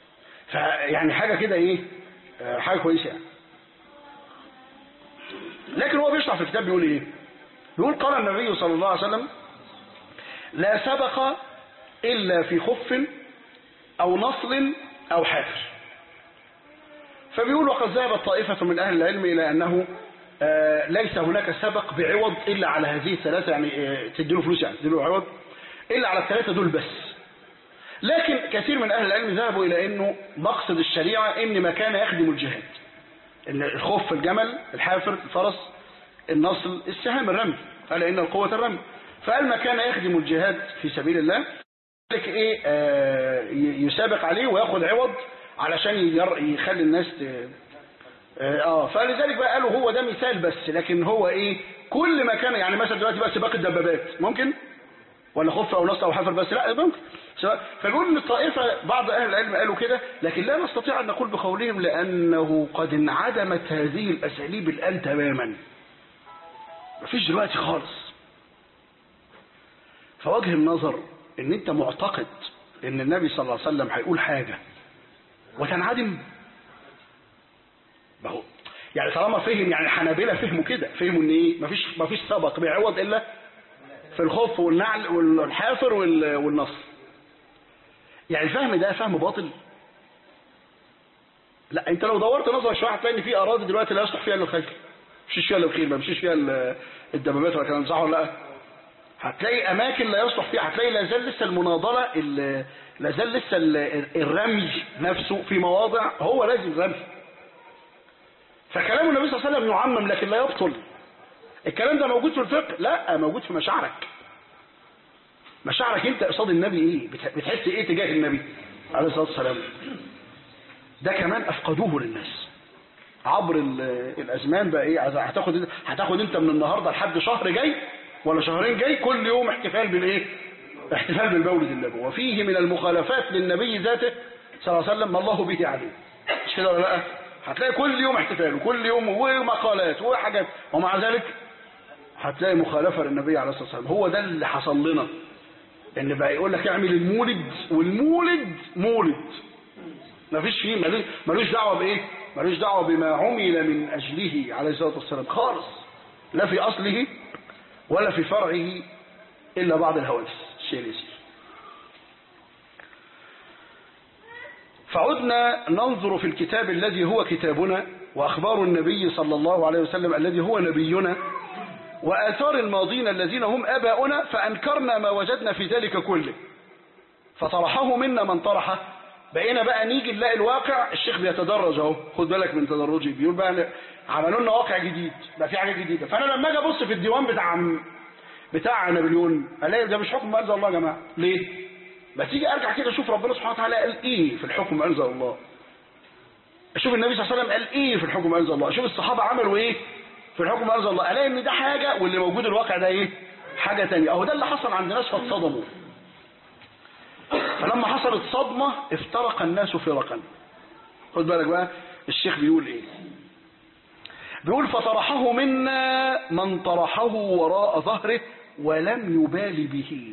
فيعني حاجه كده ايه آه، حاجه كويسه يعني لكن هو بيشرح في الكتاب بيقول ايه بيقول قال النبي صلى الله عليه وسلم لا سبق إلا في خف أو نصل أو حافر فبيقول وقد ذهبت طائفة من أهل العلم إلى أنه آه ليس هناك سبق بعوض إلا على هذه الثلاثة يعني آه تديله فلوس يعني تديله عوض إلا على الثلاثة دول بس لكن كثير من أهل العلم ذهبوا إلى أنه مقصد الشريعة إن ما كان يخدم الجهاد إن الخوف الجمل الحافر الفرس النصل السهام الرمي قال إن القوة الرمي فقال ما كان يخدم الجهاد في سبيل الله ذلك إيه آه يسابق عليه وياخد عوض علشان يخلي الناس ت... اه فلذلك بقى قالوا هو ده مثال بس لكن هو ايه كل ما كان يعني مثلا دلوقتي بقى سباق الدبابات ممكن ولا خف او نص او حفر بس لا ممكن فنقول ان الطائفه بعض اهل العلم قالوا كده لكن لا نستطيع ان نقول بقولهم لانه قد انعدمت هذه الاساليب الان تماما مفيش دلوقتي خالص فوجه النظر ان انت معتقد ان النبي صلى الله عليه وسلم هيقول حاجه وتنعدم ما هو يعني طالما فهم يعني الحنابلة فهموا كده فهموا ان ايه مفيش مفيش سبق بيعوض الا في الخف والنعل والحافر والنصر يعني الفهم ده فهم باطل لا انت لو دورت نظرك شويه هتلاقي ان في اراضي دلوقتي لا يصلح فيها الا الخيل مفيش فيها الا الخيل ما مفيش فيها الدبابات ولا كلام صح ولا لا هتلاقي اماكن لا يصلح فيها هتلاقي لا زال لسه المناضله لا زال لسه الرمي نفسه في مواضع هو لازم رمي فكلام النبي صلى الله عليه وسلم يعمم لكن لا يبطل الكلام ده موجود في الفقه لا موجود في مشاعرك مشاعرك انت قصاد النبي ايه بتحس ايه تجاه النبي عليه الصلاه والسلام ده كمان افقدوه للناس عبر الازمان بقى ايه هتاخد هتاخد انت من النهارده لحد شهر جاي ولا شهرين جاي كل يوم احتفال بالايه احتفال بالمولد النبوي وفيه من المخالفات للنبي ذاته صلى الله عليه وسلم ما الله به عليه مش كده ولا لا هتلاقي كل يوم احتفال وكل يوم ومقالات وحاجات ومع ذلك هتلاقي مخالفة للنبي عليه الصلاة والسلام هو ده اللي حصل لنا ان بقى يقول لك اعمل المولد والمولد مولد مفيش فيه ملوش, ملوش دعوة بايه ملوش دعوة بما عمل من اجله عليه الصلاة والسلام خالص لا في اصله ولا في فرعه الا بعض الهوس الشيء اليسير فعدنا ننظر في الكتاب الذي هو كتابنا وأخبار النبي صلى الله عليه وسلم الذي هو نبينا وآثار الماضين الذين هم أباؤنا فأنكرنا ما وجدنا في ذلك كله فطرحه منا من طرحه بقينا بقى نيجي نلاقي الواقع الشيخ بيتدرج اهو خد بالك من تدرجي بيقول بقى عملوا لنا واقع جديد بقى في حاجه جديده فانا لما اجي ابص في الديوان بتاع بتاع نابليون الاقي ده مش حكم انزل الله يا جماعه ليه ما تيجي ارجع كده اشوف ربنا سبحانه وتعالى قال ايه في الحكم انزل الله اشوف النبي صلى الله عليه وسلم قال ايه في الحكم انزل الله اشوف الصحابه عملوا ايه في الحكم انزل الله الاقي ان ده حاجه واللي موجود الواقع ده ايه حاجه ثانيه اهو ده اللي حصل عند ناس فاتصدموا فلما حصلت صدمه افترق الناس فرقا خد بالك بقى الشيخ بيقول ايه بيقول فطرحه منا من طرحه وراء ظهره ولم يبال به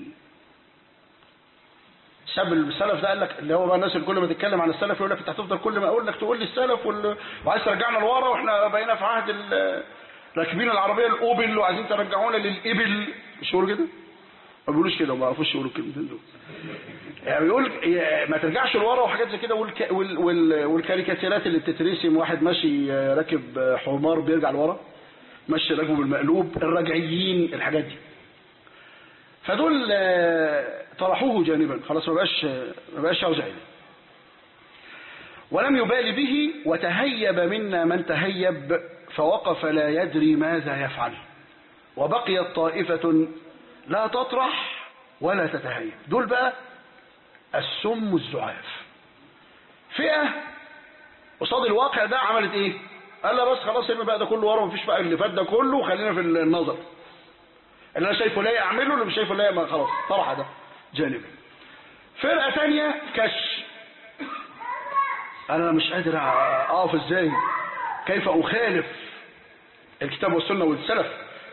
شاب السلف ده قال لك اللي هو بقى الناس اللي كل ما تتكلم عن السلف يقول لك انت هتفضل كل ما اقول لك تقول لي السلف وال... وعايز ترجعنا لورا واحنا بقينا في عهد ال... راكبين العربيه الاوبل وعايزين ترجعونا للابل مش يقولوا كده؟ ما بيقولوش كده ما يعرفوش يقولوا الكلمتين دول يعني بيقول ما ترجعش لورا وحاجات زي كده والك... وال... وال... والكاريكاتيرات اللي بتترسم واحد ماشي راكب حمار بيرجع لورا ماشي راكبه بالمقلوب الرجعيين الحاجات دي فدول طرحوه جانبا خلاص ما بقاش ما بقاش يرجع اليه ولم يبال به وتهيب منا من تهيب فوقف لا يدري ماذا يفعل وبقيت طائفة لا تطرح ولا تتهيب دول بقى السم الزعاف فئة قصاد الواقع ده عملت ايه قال لا بس خلاص ارمي بقى ده كله ورا مفيش بقى اللي فات ده كله وخلينا في النظر اللي انا شايفه لا اعمله اللي مش شايفه لا ما خلاص طرح ده جانبا فرقة ثانية كش انا مش قادر اقف ازاي كيف اخالف الكتاب والسنة والسلف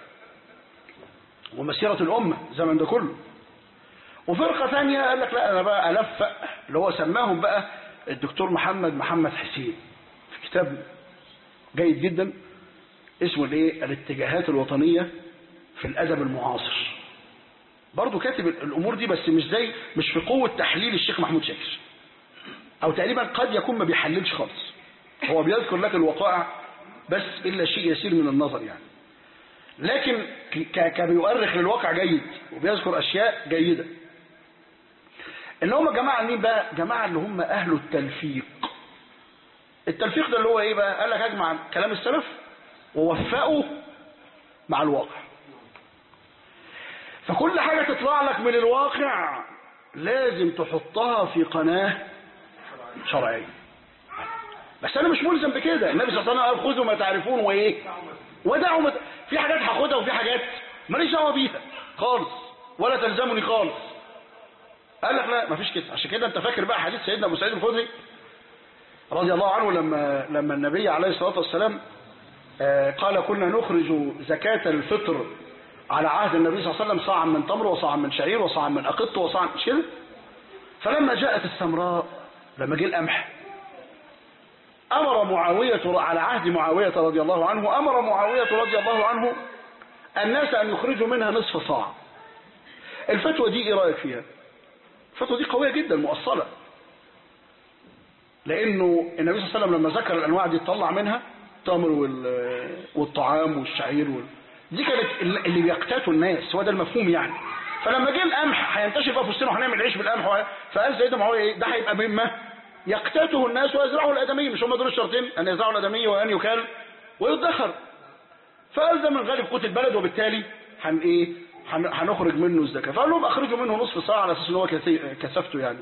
ومسيرة الامة زمن ده كله وفرقة ثانية قال لك لا انا بقى الفق اللي هو سماهم بقى الدكتور محمد محمد حسين في كتاب جيد جدا اسمه الايه الاتجاهات الوطنية في الأدب المعاصر برضه كاتب الأمور دي بس مش زي مش في قوة تحليل الشيخ محمود شاكر أو تقريبا قد يكون ما بيحللش خالص هو بيذكر لك الوقائع بس إلا شيء يسير من النظر يعني لكن كبيؤرخ للواقع جيد وبيذكر أشياء جيدة اللي هم جماعة مين بقى جماعة اللي هم أهل التلفيق التلفيق ده اللي هو ايه بقى قال لك اجمع كلام السلف ووفقه مع الواقع فكل حاجة تطلع لك من الواقع لازم تحطها في قناة شرعية بس انا مش ملزم بكده النبي صلى الله عليه وسلم قال خذوا ما تعرفون وايه ودعوا مت... في حاجات هاخدها وفي حاجات ماليش دعوه بيها خالص ولا تلزمني خالص قال لك لا مفيش كده عشان كده انت فاكر بقى حديث سيدنا ابو سعيد الخدري رضي الله عنه لما لما النبي عليه الصلاه والسلام قال كنا نخرج زكاة الفطر على عهد النبي صلى الله عليه وسلم صاعا من تمر وصاعا من شعير وصاعا من أقط وصاعا مش كده فلما جاءت السمراء لما جه القمح أمر معاوية على عهد معاوية رضي الله عنه أمر معاوية رضي الله عنه الناس أن يخرجوا منها نصف صاع الفتوى دي إيه رأيك فيها الفتوى دي قوية جدا مؤصلة لأنه النبي صلى الله عليه وسلم لما ذكر الأنواع دي طلع منها التمر والطعام والشعير وال... دي كانت اللي بيقتاتوا الناس هو ده المفهوم يعني فلما جه القمح هينتشر بقى في وسطنا وهنعمل عيش بالقمح فقال سيدنا معاويه ايه ده هيبقى مما يقتاته الناس ويزرعه الادمي مش هم دول الشرطين ان يزرعوا الادمي وان يكال ويدخر فقال ده من غالب قوت البلد وبالتالي هن ايه هنخرج منه الزكاه فقال لهم اخرجوا منه نصف ساعه على اساس ان هو كسفته يعني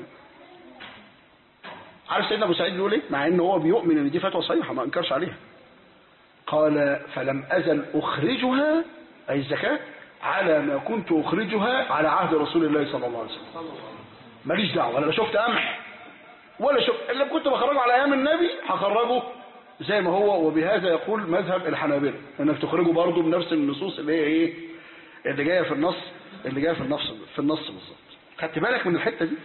عارف سيدنا ابو سعيد بيقول ايه مع ان هو بيؤمن ان دي فتوى صحيحه ما انكرش عليها قال فلم ازل اخرجها اي الزكاه على ما كنت اخرجها على عهد رسول الله صلى الله عليه وسلم ماليش دعوه انا لا شفت قمح ولا شفت اللي كنت بخرجه على ايام النبي هخرجه زي ما هو وبهذا يقول مذهب الحنابلة انك تخرجه برضه بنفس النصوص اللي هي ايه اللي جايه في النص اللي جايه في النص في النص بالظبط خدت بالك من الحته دي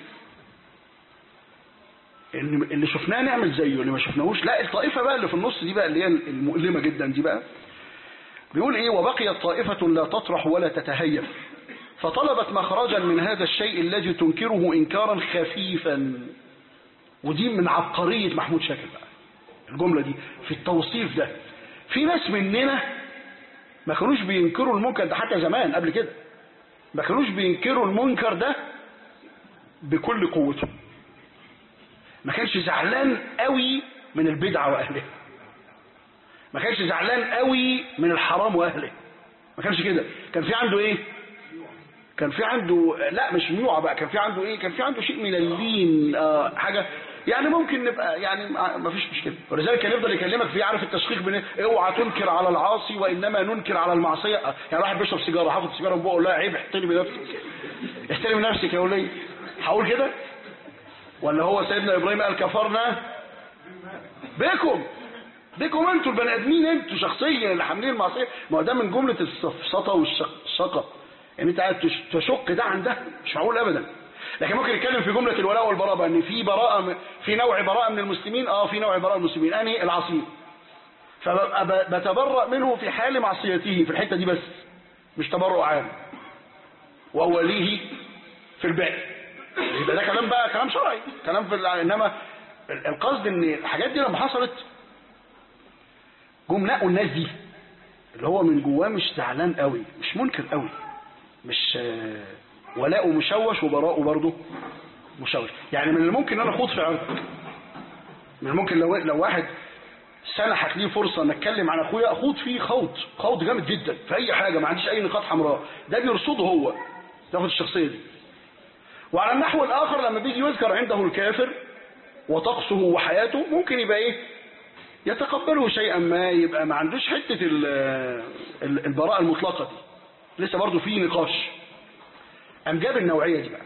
ان اللي شفناه نعمل زيه اللي ما شفناهوش لا الطائفه بقى اللي في النص دي بقى اللي هي المؤلمه جدا دي بقى بيقول ايه وبقيت طائفه لا تطرح ولا تتهيف فطلبت مخرجا من هذا الشيء الذي تنكره انكارا خفيفا ودي من عبقريه محمود شاكر بقى الجمله دي في التوصيف ده في ناس مننا ما كانوش بينكروا المنكر ده حتى زمان قبل كده ما كانوش بينكروا المنكر ده بكل قوته ما كانش زعلان قوي من البدعة وأهلها ما كانش زعلان قوي من الحرام وأهله ما كانش كده كان في عنده ايه كان في عنده لا مش ميوعة بقى كان في عنده ايه كان في عنده شيء من اللين آه حاجة يعني ممكن نبقى يعني ما فيش مشكلة ولذلك كان يفضل يكلمك في عارف التشقيق بين اوعى تنكر على العاصي وانما ننكر على المعصية يعني واحد بيشرب سيجارة حاطط سيجارة من بقه لا عيب احترمي نفسك احترمي نفسك يا ولي هقول كده ولا هو سيدنا ابراهيم قال كفرنا بكم بكم انتوا البني ادمين انتوا شخصيا اللي حاملين المعصيه ما هو ده من جمله السفسطه والشقه يعني انت قاعد تشك ده عن ده مش معقول ابدا لكن ممكن نتكلم في جمله الولاء والبراءه ان في براءه في نوع براءه من المسلمين اه في نوع براءه من المسلمين انهي العصير فبتبرأ منه في حال معصيته في الحته دي بس مش تبرؤ عام ووليه في الباقي يبقى ده كلام بقى كلام شرعي كلام في انما القصد ان الحاجات دي لما حصلت جم لقوا الناس دي اللي هو من جواه مش زعلان قوي مش منكر قوي مش ولاءه مشوش وبراءه برضه مشوش يعني من الممكن ان انا اخوض في عرضك من الممكن لو لو واحد سنحت لي فرصه ان اتكلم عن اخويا اخوض فيه خوض خوض جامد جدا في اي حاجه ما عنديش اي نقاط حمراء ده بيرصده هو ياخد الشخصيه دي وعلى النحو الآخر لما بيجي يذكر عنده الكافر وطقسه وحياته ممكن يبقى ايه يتقبله شيئا ما يبقى ما عندوش حتة البراءة المطلقة دي لسه برضه في نقاش أم جاب النوعية دي بقى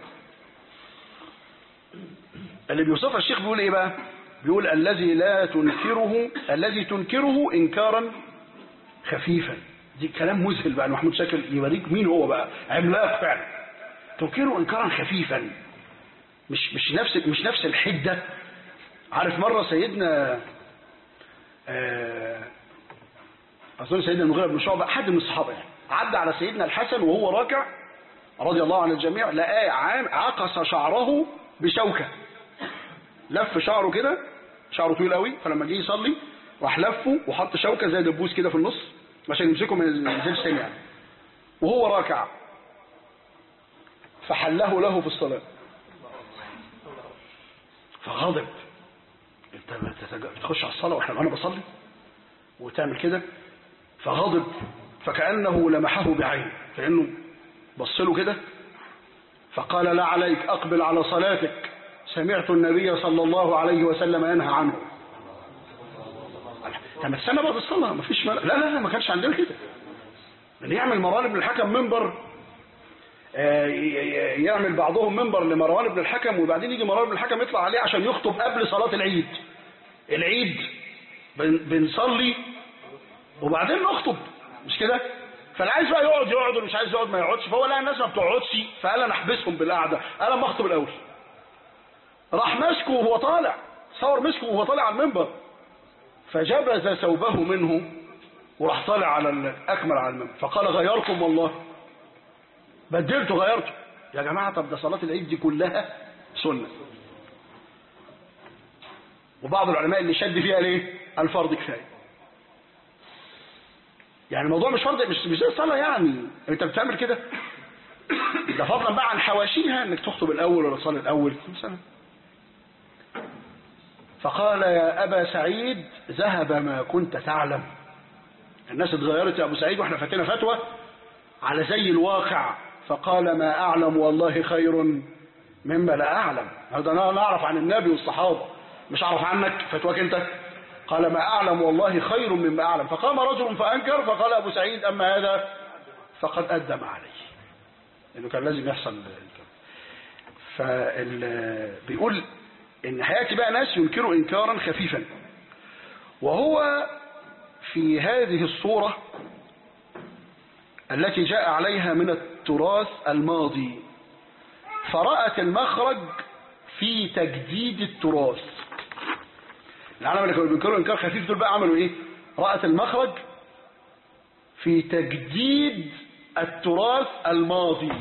اللي بيوصفها الشيخ بيقول ايه بقى بيقول الذي لا تنكره الذي تنكره انكارا خفيفا دي كلام مذهل بقى محمود شاكر يوريك مين هو بقى عملاق فعلا تنكره انكارا خفيفا مش مش نفس مش نفس الحده عارف مره سيدنا أظن سيدنا المغيرة بن شعبة حد من الصحابة يعني عدى على سيدنا الحسن وهو راكع رضي الله عن الجميع لقاه عام- عقص شعره بشوكة لف شعره كده شعره طويل قوي فلما جه يصلي راح لفه وحط شوكة زي دبوس كده في النص عشان يمسكه ما ينزلش تاني يعني وهو راكع فحله له في الصلاة فغضب انت بتتج- بتخش على الصلاة واحنا وانا بصلي وتعمل كده فغضب فكأنه لمحه بعين كأنه بص له كده فقال لا عليك أقبل على صلاتك سمعت النبي صلى الله عليه وسلم ينهى عنه طب استنى بعد الصلاة ما فيش ملأ. لا لا لا ما كانش عندنا كده ان يعمل مروان بن الحكم منبر آه، ي- ي- يعمل بعضهم منبر لمروان بن الحكم وبعدين يجي مروان بن الحكم يطلع عليه عشان يخطب قبل صلاة العيد العيد بن- بنصلي وبعدين نخطب مش كده فاللي عايز بقى يقعد يقعد واللي مش عايز يقعد ما يقعدش فهو لقى الناس ما بتقعدش فقال انا احبسهم بالقعده انا ما اخطب الاول راح ماسكه وهو طالع صور مسكه وهو طالع على المنبر فجبز ثوبه منه وراح طالع على ال- اكمل على المنبر فقال غيركم والله بدلته غيرته يا جماعه طب ده صلاه العيد دي كلها سنه وبعض العلماء اللي شد فيها ليه الفرض كفايه يعني الموضوع مش فرض مش مش زي الصلاه يعني انت بتعمل كده ده فضلا بقى عن حواشيها انك تخطب الاول ولا تصلي الاول مثلا فقال يا ابا سعيد ذهب ما كنت تعلم الناس اتغيرت يا ابو سعيد واحنا فاتنا فتوى على زي الواقع فقال ما اعلم والله خير مما لا اعلم هذا انا نعرف عن النبي والصحابه مش اعرف عنك فتواك انت قال ما اعلم والله خير مما اعلم فقام رجل فانكر فقال ابو سعيد اما هذا فقد ادم عليه انه كان لازم يحصل الكلام فال بيقول ان هياتي بقى ناس ينكروا انكارا خفيفا وهو في هذه الصوره التي جاء عليها من التراث الماضي فرأت المخرج في تجديد التراث العالم اللي كانوا بينكروا انكار خفيف دول بقى عملوا ايه رأت المخرج في تجديد التراث الماضي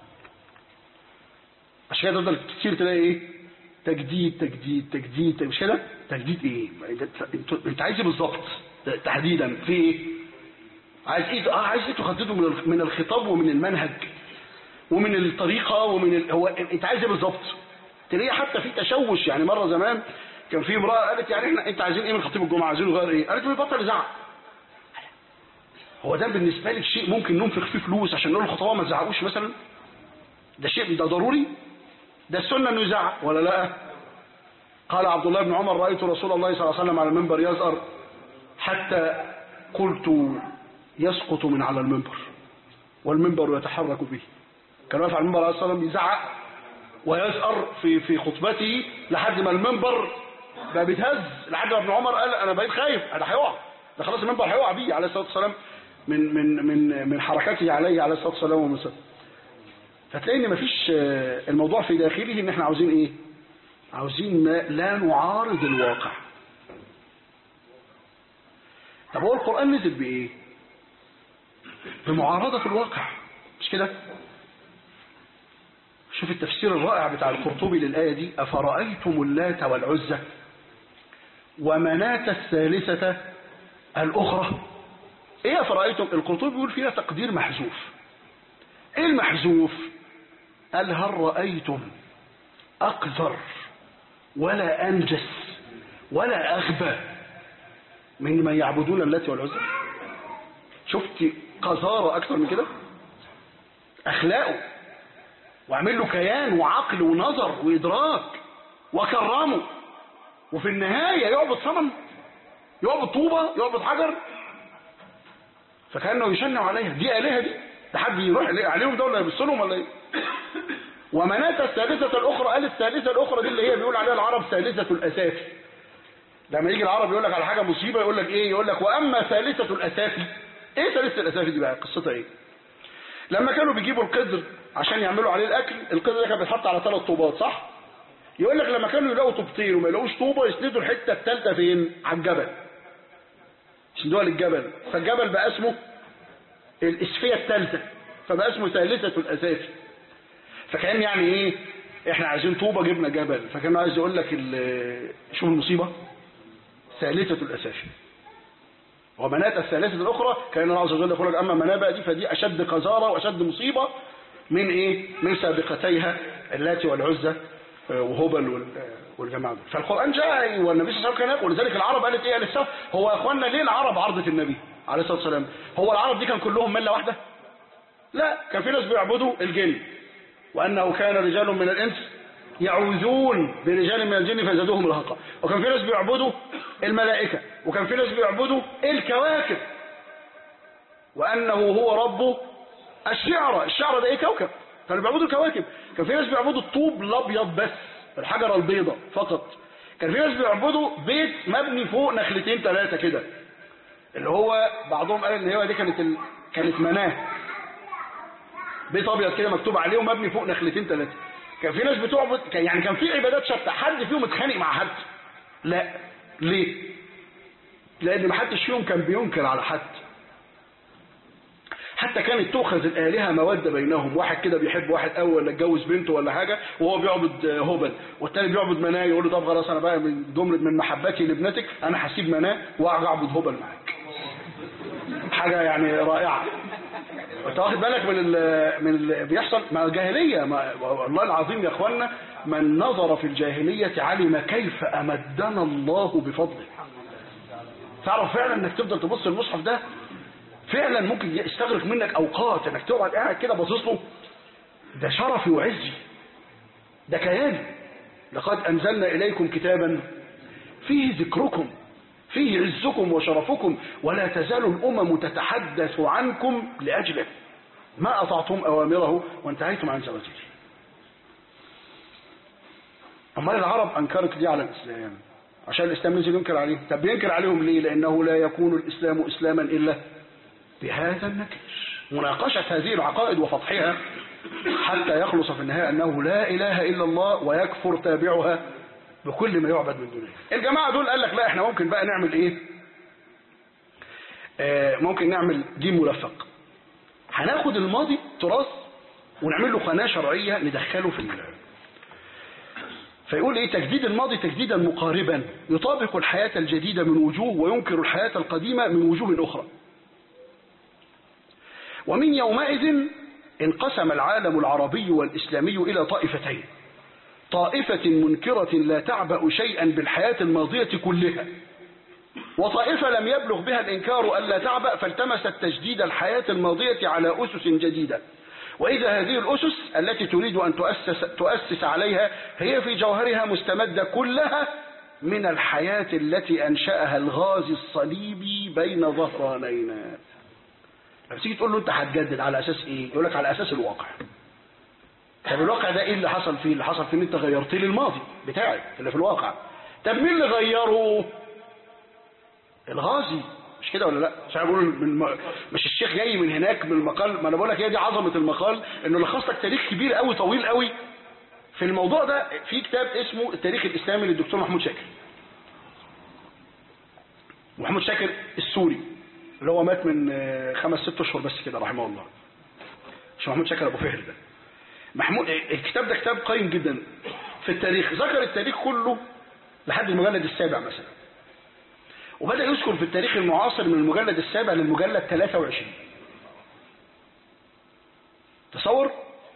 عشان كده تفضل كتير تلاقي ايه تجديد تجديد تجديد مش كده تجديد ايه انت, انت, انت عايز ايه بالظبط تحديدا في ايه عايز ايه اه عايز ايه تخططه من الخ- من الخطاب ومن المنهج ومن الطريقه ومن ال... هو انت عايز ايه بالظبط تلاقيه حتى في تشوش يعني مره زمان كان في امراه قالت يعني احنا انت عايزين ايه من خطيب الجمعه عايزين نغير ايه قالت له يبطل يزعق هو ده بالنسبه لك شيء ممكن ننفق فيه فلوس عشان نقول للخطباء ما تزعقوش مثلا ده شيء ده ضروري ده السنه انه يزعق ولا لا قال عبد الله بن عمر رايت رسول الله صلى الله عليه وسلم على المنبر يزأر حتى قلت يسقط من على المنبر والمنبر يتحرك به كان واقف على المنبر عليه الصلاه والسلام يزعق ويزأر في في خطبته لحد ما المنبر بقى بيتهز لحد ما ابن عمر قال انا بقيت خايف انا هيقع ده خلاص المنبر هيقع بيه عليه الصلاه والسلام من من من من حركته عليه عليه الصلاه والسلام ومن صدره. فتلاقي ان مفيش آه، الموضوع في داخله ان احنا عاوزين ايه عاوزين ما لا نعارض الواقع طب هو القرآن نزل بإيه بمعارضة الواقع مش كده شوف التفسير الرائع بتاع القرطبي للآية دي أفرأيتم اللات والعزة ومناة الثالثة الأخرى إيه أفرأيتم القرطبي بيقول فيها تقدير محذوف إيه المحذوف قال هل رأيتم أقذر ولا أنجس ولا أغبى من من يعبدون اللات والعزى شفت قذارة أكثر من كده أخلاقه وعمل له كيان وعقل ونظر وإدراك وكرمه وفي النهاية يعبد صنم يعبد طوبة يعبد حجر فكأنه يشنع عليها دي آلهة دي ده حد يروح عليهم دولة يبصلهم ولا ايه ومناة الثالثة الأخرى قال الثالثة الأخرى دي اللي هي بيقول عليها العرب ثالثة الأسافي لما يجي العرب يقول لك على حاجة مصيبة يقول لك إيه يقول لك وأما ثالثة الأسافي إيه ثالثة الأسافي دي بقى قصتها إيه لما كانوا بيجيبوا القدر عشان يعملوا عليه الأكل القدر ده كان بيتحط على ثلاث طوبات صح يقول لك لما كانوا يلاقوا طوبتين وما يلاقوش طوبة يسندوا الحتة الثالثة فين على الجبل شدوها للجبل فالجبل بقى اسمه الاسفيه الثالثه فبقى اسمه ثالثه الاسافي فكان يعني ايه احنا عايزين طوبه جبنا جبل فكان عايز يقول لك ال- شوف المصيبه ثالثه الاسافي ومناة الثالثة الأخرى كان الله عز وجل يقول لك أما مناة بقى دي فدي أشد قذارة وأشد مصيبة من إيه؟ من سابقتيها اللاتي والعزة آه، وهبل وال- آه، والجماعة دول فالقرآن جاء والنبي صلى الله عليه وسلم كان يقول ولذلك العرب قالت إيه قالت هو يا إخوانا ليه العرب عرضت النبي عليه الصلاة والسلام هو العرب دي كان كلهم ملة واحدة لا كان في ناس بيعبدوا الجن وأنه كان رجال من الإنس يعوذون برجال من الجن فزادوهم رهقا وكان في ناس بيعبدوا الملائكة وكان في ناس بيعبدوا الكواكب وأنه هو رب الشعرى الشعرى ده إيه كوكب كانوا بيعبدوا الكواكب كان في ناس بيعبدوا الطوب الأبيض بس الحجرة البيضاء فقط كان في ناس بيعبدوا بيت مبني فوق نخلتين ثلاثة كده اللي هو بعضهم قال ان هي دي كانت ال... كانت مناه بيت ابيض كده مكتوب عليه ومبني فوق نخلتين ثلاثه كان في ناس بتعبد كان يعني كان في عبادات شتى حد فيهم اتخانق مع حد لا ليه لان ما حدش فيهم كان بينكر على حد حتى كانت تؤخذ الآلهة مودة بينهم واحد كده بيحب واحد قوي ولا اتجوز بنته ولا حاجة وهو بيعبد آه، هبل والتاني بيعبد مناه يقول له طب خلاص انا بقى من جملة من محبتي لابنتك انا هسيب مناه واقعد اعبد هبل معاك حاجة يعني رائعة انت واخد بالك من ال من اللي بيحصل ما جاهلية ما والله العظيم يا اخوانا من نظر في الجاهلية علم كيف امدنا الله بفضله تعرف فعلا انك تفضل تبص المصحف ده فعلا ممكن يستغرق منك اوقات انك تقعد قاعد كده باصص له ده شرفي وعزي ده كياني لقد انزلنا اليكم كتابا فيه ذكركم فيه عزكم وشرفكم ولا تزال الامم تتحدث عنكم لاجله ما اطعتم اوامره وانتهيتم عن زواجره امال العرب انكرت دي على الاسلام عشان الاسلام نزل ينكر عليهم طب ينكر عليهم ليه لانه لا يكون الاسلام اسلاما الا بهذا النكش مناقشة هذه العقائد وفضحها حتى يخلص في النهاية أنه لا إله إلا الله ويكفر تابعها بكل ما يعبد من دونه الجماعة دول قال لك لا احنا ممكن بقى نعمل ايه آه ممكن نعمل جيم ملفق هناخد الماضي تراث ونعمل له قناة شرعية ندخله في ال- فيقول ايه تجديد الماضي تجديدا مقاربا يطابق الحياة الجديدة من وجوه وينكر الحياة القديمة من وجوه أخرى ومن يومئذ انقسم العالم العربي والإسلامي إلى طائفتين طائفة منكرة لا تعبأ شيئا بالحياة الماضية كلها وطائفة لم يبلغ بها الإنكار ألا تعبأ فالتمست تجديد الحياة الماضية على أسس جديدة وإذا هذه الأسس التي تريد أن تؤسس, تؤسس عليها هي في جوهرها مستمدة كلها من الحياة التي أنشأها الغازي الصليبي بين ظهرانينا لما تيجي تقول له انت هتجدد على اساس ايه يقول لك على اساس الواقع طب الواقع ده ايه اللي حصل فيه اللي حصل فيه ان انت غيرت لي الماضي بتاعك اللي في الواقع طب مين اللي غيره الغازي مش كده ولا لا مش عارف بقول من م... مش الشيخ جاي من هناك من المقال ما انا بقول لك هي دي عظمه المقال انه لخص لك تاريخ كبير قوي طويل قوي في الموضوع ده في كتاب اسمه التاريخ الاسلامي للدكتور محمود شاكر محمود شاكر السوري اللي هو مات من آه، خمس ست اشهر بس كده رحمه الله مش محمود شاكر ابو فهر ده محمود الكتاب ده كتاب قيم جدا في التاريخ ذكر التاريخ كله لحد المجلد السابع مثلا وبدأ يذكر في التاريخ المعاصر من المجلد السابع للمجلد 23 تصور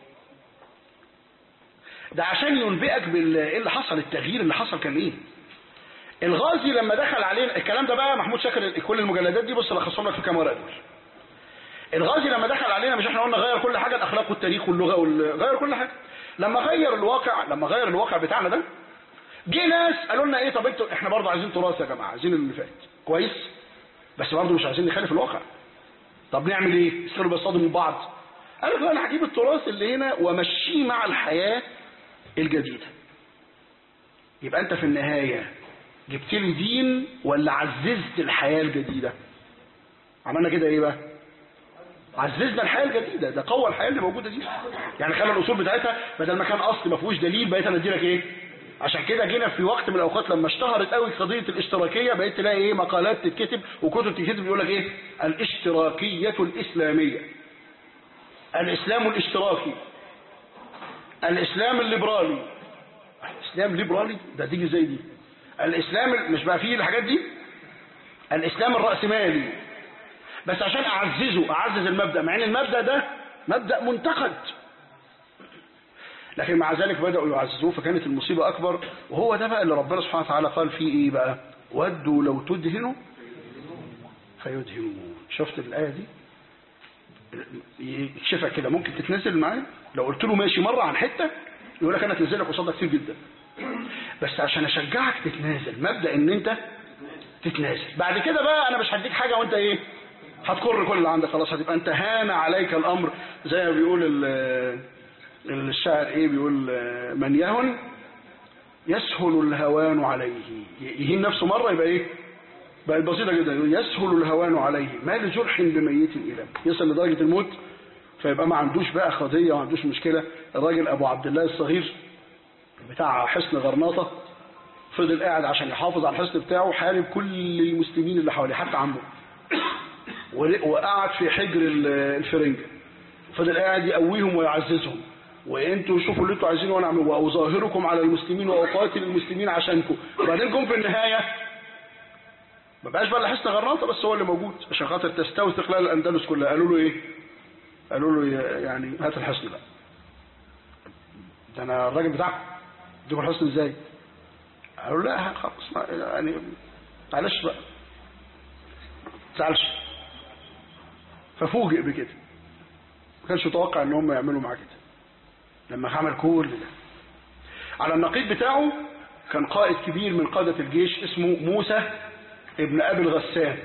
ده عشان ينبئك بال ايه اللي حصل التغيير اللي حصل كان ايه الغازي لما دخل علينا الكلام ده بقى محمود شاكر كل المجلدات دي بص لخصهم لك في كام ورقه دول الغازي لما دخل علينا مش احنا قلنا غير كل حاجه الاخلاق والتاريخ واللغه وال... غير كل حاجه لما غير الواقع لما غير الواقع بتاعنا ده جه ناس قالوا لنا ايه طب انتوا احنا برضه عايزين تراث يا جماعه عايزين اللي فات كويس بس برضه مش عايزين نخالف الواقع طب نعمل ايه يصيروا بيصطدموا بعض قالوا لا انا هجيب التراث اللي هنا وامشيه مع الحياه الجديده يبقى انت في النهايه جبت لي دين ولا عززت الحياه الجديده عملنا كده ايه بقى عززنا الحياه الجديده ده قوى الحياه اللي موجوده دي يعني خلى الاصول بتاعتها بدل ما كان اصل ما فيهوش دليل بقيت انا ادي لك ايه عشان كده جينا في وقت من الاوقات لما اشتهرت قوي قضيه الاشتراكيه بقيت تلاقي ايه مقالات تتكتب وكتب تتكتب يقول لك ايه الاشتراكيه الاسلاميه الاسلام الاشتراكي الاسلام الليبرالي الاسلام ليبرالي ده تيجي زي دي الاسلام مش بقى فيه الحاجات دي الاسلام الراسمالي بس عشان اعززه اعزز المبدا مع ان المبدا ده مبدا منتقد لكن مع ذلك بداوا يعززوه فكانت المصيبه اكبر وهو ده بقى اللي ربنا سبحانه وتعالى قال فيه ايه بقى ودوا لو تدهنوا فيدهنون شفت الايه دي يكشفك كده ممكن تتنزل معايا لو قلت له ماشي مره عن حته يقول لك انا تنزلك قصادها كتير جدا بس عشان اشجعك تتنازل مبدا ان انت تتنازل بعد كده بقى انا مش هديك حاجه وانت ايه هتكر كل اللي عندك خلاص هتبقى انت هان عليك الامر زي ما بيقول ال- الشاعر ايه بيقول من يهن يسهل الهوان عليه يهين نفسه مره يبقى ايه بقت بسيطه جدا يسهل الهوان عليه ما لجرح بميت الى يصل لدرجه الموت فيبقى ما عندوش بقى قضيه وما عندوش مشكله الراجل ابو عبد الله الصغير بتاع حصن غرناطه فضل قاعد عشان يحافظ على الحصن بتاعه حارب كل المسلمين اللي حواليه حتى عمه ول- وقعد في حجر ال- الفرنجة فضل قاعد يقويهم ويعززهم وانتوا شوفوا اللي انتوا عايزينه وانا اعمله واظاهركم على المسلمين واقاتل المسلمين عشانكم وبعدين جم في النهايه ما بقاش بقى حسن غرناطه بس هو اللي موجود عشان خاطر تستوي استقلال الاندلس كلها قالوا له ايه؟ قالوا له يا- يعني هات الحصن بقى ده انا الراجل بتاعكم اديكم الحصن ازاي؟ قالوا لا خلاص ما- يعني معلش بقى ما تزعلش ففوجئ بكده ما كانش يتوقع ان هم يعملوا معاه كده لما عمل كل ده على النقيض بتاعه كان قائد كبير من قادة الجيش اسمه موسى ابن ابي الغسان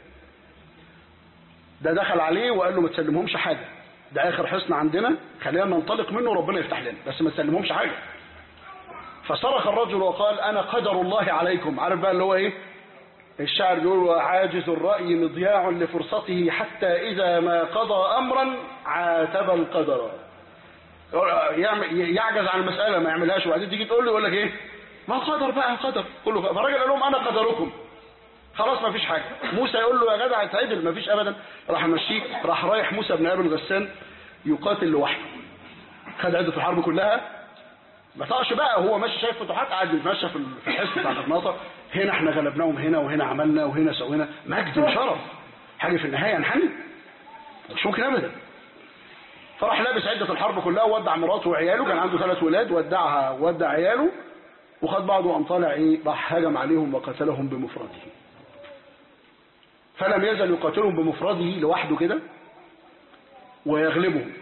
ده دخل عليه وقال له ما تسلمهمش حاجة ده اخر حصن عندنا خلينا ننطلق منه وربنا يفتح لنا بس ما تسلمهمش حاجة فصرخ الرجل وقال انا قدر الله عليكم عارف بقى اللي هو ايه الشاعر بيقول وعاجز الرأي مضياع لفرصته حتى إذا ما قضى أمرا عاتب القدر يعمل- يعجز عن المسألة ما يعملهاش وبعدين تيجي تقول له يقول لك إيه ما قدر بقى قدر كله فالراجل قال لهم أنا قدركم خلاص ما فيش حاجة موسى يقول له يا جدع اتعدل ما فيش أبدا راح مشيه راح رايح موسى بن أبي الغسان يقاتل لوحده خد عدة الحرب كلها ما طقش بقى هو ماشي شايف فتوحات قاعد يتمشى في ال- في الحصن بتاع الغرناطه هنا احنا غلبناهم هنا وهنا عملنا وهنا سوينا مجد وشرف حاجه في النهايه نحن مش ممكن ابدا فراح لابس عده الحرب كلها وودع مراته وعياله كان عنده ثلاث ولاد ودعها ودع عياله وخد بعضه وقام طالع ايه راح هجم عليهم وقتلهم بمفرده فلم يزل يقاتلهم بمفرده لوحده كده ويغلبهم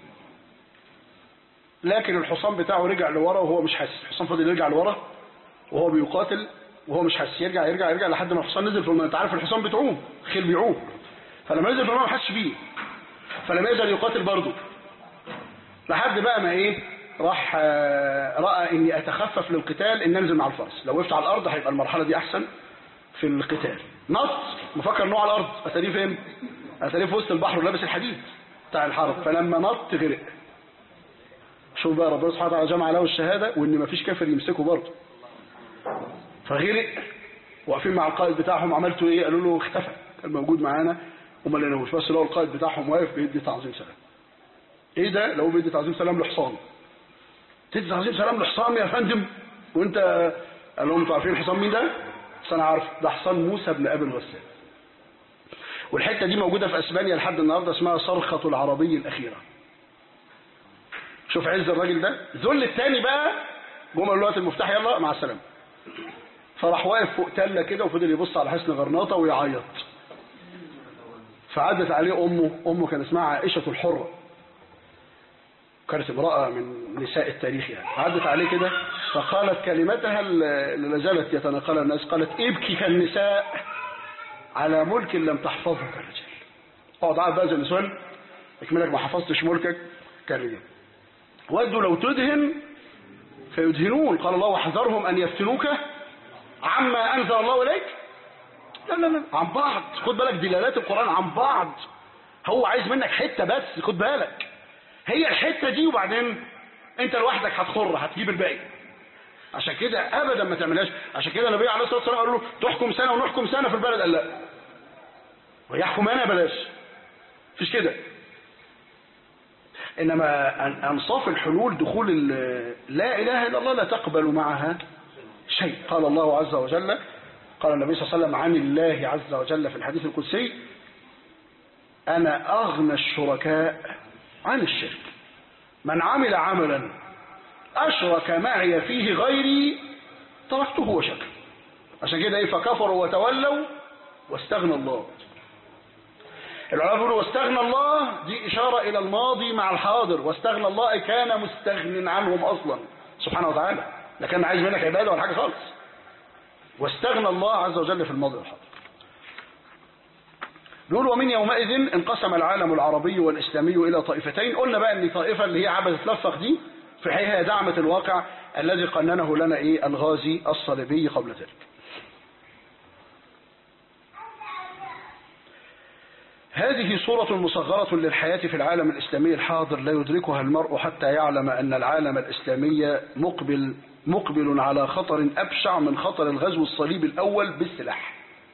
لكن الحصان بتاعه رجع لورا وهو مش حاسس الحصان فضل يرجع لورا وهو بيقاتل وهو مش حاسس يرجع يرجع يرجع لحد ما الحصان نزل في الماء انت عارف الحصان بتعوم الخيل بيعوم فلما نزل في الماء ما حسش بيه فلم يزل يقاتل برضه لحد بقى ما ايه راح آه، راى اني اتخفف للقتال ان انزل مع الفرس لو وقفت على الارض هيبقى المرحله دي احسن في القتال نط مفكر انه على الارض اتاريه فين اتاريه في وسط البحر ولابس الحديد بتاع الحرب فلما نط غرق شوف بقى ربنا سبحانه وتعالى جمع له الشهاده وان مفيش كافر يمسكه برضه فغرق واقفين مع القائد بتاعهم عملتوا ايه قالوا له اختفى كان موجود معانا وما لقيناهوش بس لو القائد بتاعهم واقف بيدي تعظيم سلام ايه ده لو بيدي تعظيم سلام لحصان تدي تعظيم سلام لحصان يا فندم وانت قال لهم انتوا عارفين الحصان مين ده بس انا عارف ده حصان موسى بن ابي الغسان والحته دي موجوده في اسبانيا لحد النهارده اسمها صرخه العربي الاخيره شوف عز الراجل ده ذل التاني بقى جم قالوا له هات المفتاح يلا مع السلامه فراح واقف فوق تله كده وفضل يبص على حصن غرناطه ويعيط فعدت عليه امه امه كان اسمها عائشه الحره كانت امراه من نساء التاريخ يعني عدت عليه كده فقالت كلمتها اللي لا زالت يتناقلها الناس قالت ابكي كالنساء على ملك لم تحفظه كالرجال اقعد قاعد بقى زي النسوان اكملك ما حفظتش ملكك كالرجال ودوا لو تدهن فيدهنون قال الله واحذرهم ان يفتنوك عما انزل الله اليك لا لا لا عن بعض خد بالك دلالات القران عن بعض هو عايز منك حته بس خد بالك هي الحته دي وبعدين انت لوحدك هتخر هتجيب الباقي عشان كده ابدا ما تعملهاش عشان كده النبي عليه الصلاه والسلام قال له تحكم سنه ونحكم سنه في البلد قال لا ويحكم انا بلاش مفيش كده انما أن- انصاف الحلول دخول ال- لا اله الا الله لا تقبل معها شيء قال الله عز وجل قال النبي صلى الله عليه وسلم عن الله عز وجل في الحديث القدسي انا اغنى الشركاء عن الشرك من عمل عملا أشرك معي فيه غيري تركته وشكر عشان كده ايه فكفروا وتولوا واستغنى الله العلماء بيقولوا واستغنى الله دي إشارة إلى الماضي مع الحاضر واستغنى الله أي كان مستغن عنهم أصلا سبحانه وتعالى لا كان عايز منك عبادة ولا حاجة خالص واستغنى الله عز وجل في الماضي والحاضر بيقول ومن يومئذ انقسم العالم العربي والإسلامي إلى طائفتين قلنا بقى أن طائفة اللي هي عبث تلفق دي في الحقيقة هي دعمت الواقع الذي قننه لنا إيه الغازي الصليبي قبل ذلك هذه صورة مصغرة للحياة في العالم الإسلامي الحاضر لا يدركها المرء حتى يعلم أن العالم الإسلامي مقبل مقبل على خطر أبشع من خطر الغزو الصليبي الأول بالسلاح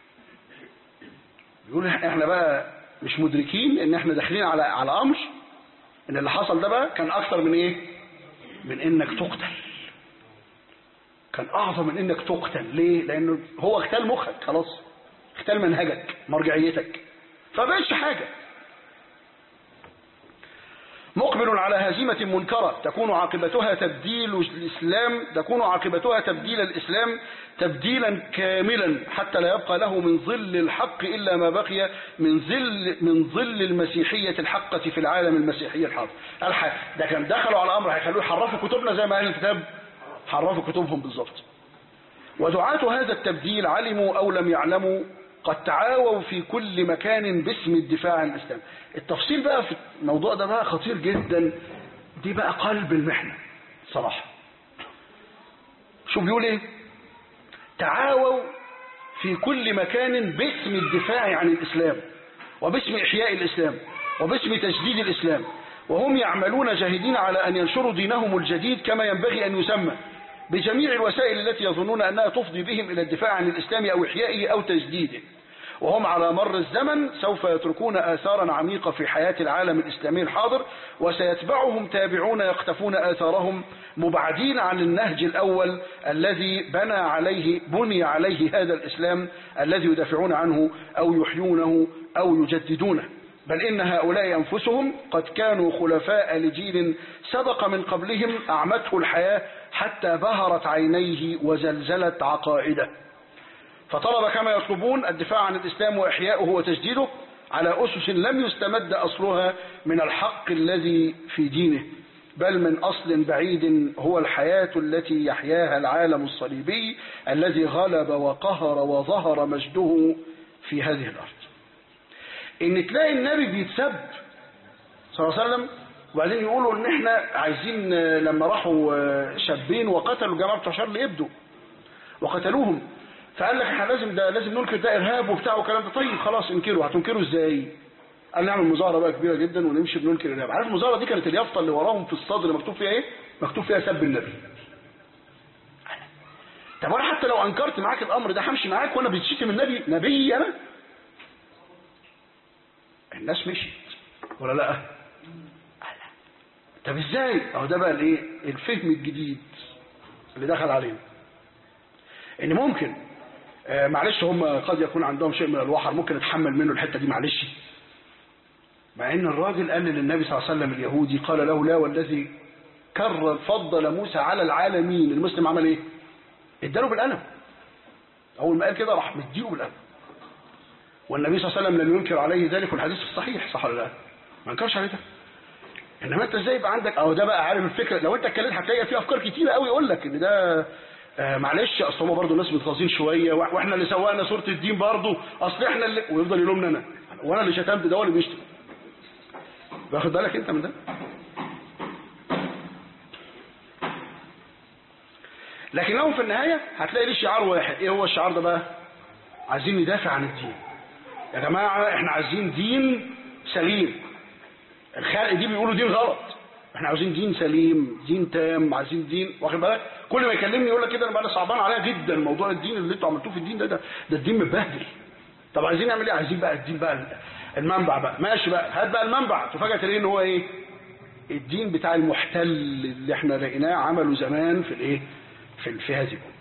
يقول احنا بقى مش مدركين ان احنا داخلين على على امر ان اللي حصل ده بقى كان اكتر من ايه من انك تقتل كان اعظم من انك تقتل ليه لانه هو اغتال مخك خلاص اغتال منهجك مرجعيتك فبقتش حاجه مقبل على هزيمة منكرة تكون عاقبتها تبديل الإسلام تكون عاقبتها تبديل الإسلام تبديلا كاملا حتى لا يبقى له من ظل الحق إلا ما بقي من ظل من ظل المسيحية الحقة في العالم المسيحي الحاضر الح- ده كان دخلوا على أمر هيخلوه يحرفوا كتبنا زي ما أهل الكتاب حرفوا كتبهم بالظبط ودعاة هذا التبديل علموا أو لم يعلموا قد تعاووا في كل مكان باسم الدفاع عن الإسلام التفصيل بقى في الموضوع ده بقى خطير جدا دي بقى قلب المحنة صراحة شوف بيقول ايه تعاووا في كل مكان باسم الدفاع عن الإسلام وباسم إحياء الإسلام وباسم تجديد الإسلام وهم يعملون جاهدين على أن ينشروا دينهم الجديد كما ينبغي أن يسمى بجميع الوسائل التي يظنون أنها تفضي بهم إلى الدفاع عن الإسلام أو إحيائه أو تجديده وهم على مر الزمن سوف يتركون آثارا عميقة في حياة العالم الإسلامي الحاضر وسيتبعهم تابعون يقتفون آثارهم مبعدين عن النهج الأول الذي بنى عليه بني عليه هذا الإسلام الذي يدافعون عنه أو يحيونه أو يجددونه بل إن هؤلاء أنفسهم قد كانوا خلفاء لجيل سبق من قبلهم أعمته الحياة حتى بهرت عينيه وزلزلت عقائده فطلب كما يطلبون الدفاع عن الإسلام وإحياؤه وتجديده على أسس لم يستمد أصلها من الحق الذي في دينه بل من أصل بعيد هو الحياة التي يحياها العالم الصليبي الذي غلب وقهر وظهر مجده في هذه الأرض إن تلاقي النبي بيتسب صلى الله عليه وسلم وبعدين يقولوا إن إحنا عايزين لما راحوا شابين وقتلوا جماعة بتوع شارلي إبدو وقتلوهم فقال لك احنا لازم ده لازم ننكر ده ارهاب وبتاع والكلام ده طيب خلاص انكروا هتنكروا ازاي قال نعمل مظاهره بقى كبيره جدا ونمشي بننكر الارهاب عارف المظاهره دي كانت اليافطه اللي وراهم في الصدر مكتوب فيها ايه مكتوب فيها سب النبي طب انا حتى لو انكرت معاك الامر ده همشي معاك وانا بتشتم النبي نبي انا الناس مشيت ولا لا طب ازاي اهو ده بقى الايه الفهم الجديد اللي دخل علينا ان ممكن آه معلش هم قد يكون عندهم شيء من الوحر ممكن نتحمل منه الحته دي معلش مع ان الراجل قال للنبي صلى الله عليه وسلم اليهودي قال له لا والذي كرر فضل موسى على العالمين المسلم عمل ايه اداله بالقلم اول ما قال كده راح مديله بالقلم والنبي صلى الله عليه وسلم لم ينكر عليه ذلك والحديث الصحيح صح ولا لا ما انكرش عليه ده انما انت ازاي يبقى عندك او ده بقى عارف الفكره لو انت اتكلمت هتلاقي في افكار كتيره قوي يقول لك ان ده آه معلش اصل هم برضه ناس متغاظين شويه واحنا اللي سوقنا صوره الدين برضه اصل احنا اللي ويفضل يلومنا انا وانا اللي شتمت ده هو اللي بيشتم واخد بالك انت من ده لكنهم في النهايه هتلاقي ليه شعار واحد ايه هو الشعار ده بقى عايزين ندافع عن الدين يا جماعه احنا عايزين دين سليم الخلق دي بيقولوا دين غلط احنا عاوزين دين سليم دين تام عايزين دين واخد بالك كل ما يكلمني يقول لك كده انا بقى صعبان عليا جدا موضوع الدين اللي انتوا عملتوه في الدين ده ده, ده الدين متبهدل طب عايزين نعمل ايه عايزين بقى الدين بقى المنبع بقى ماشي بقى هات بقى المنبع تفاجئ تلاقيه ان هو ايه الدين بتاع المحتل اللي احنا لقيناه عمله زمان في الايه في في هذه الأمة.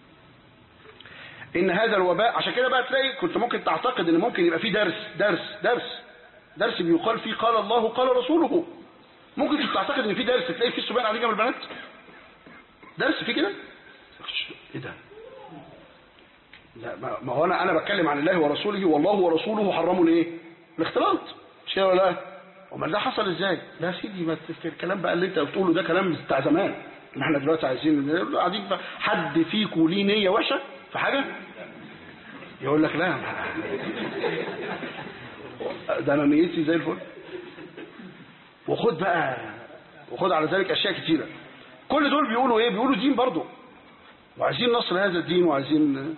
ان هذا الوباء عشان كده بقى تلاقي كنت ممكن تعتقد ان ممكن يبقى في درس درس درس درس بيقال فيه قال الله قال رسوله ممكن تعتقد ان في درس تلاقي فيه الصبيان قاعدين جنب البنات درس في كده ايه ده لا ما- ما هو انا انا بتكلم عن الله ورسوله والله ورسوله حرموا الايه الاختلاط مش كده ولا لا امال ده حصل ازاي لا يا سيدي ما تفكر الكلام بقى اللي انت بتقوله ده كلام بتاع زمان ما احنا دلوقتي عايزين قاعدين بقى حد فيكم ليه نيه وحشه في حاجه يقول لك لا ده انا نيتي زي الفل وخد بقى وخد على ذلك اشياء كتيره كل دول بيقولوا ايه بيقولوا دين برضه وعايزين نصر هذا الدين وعايزين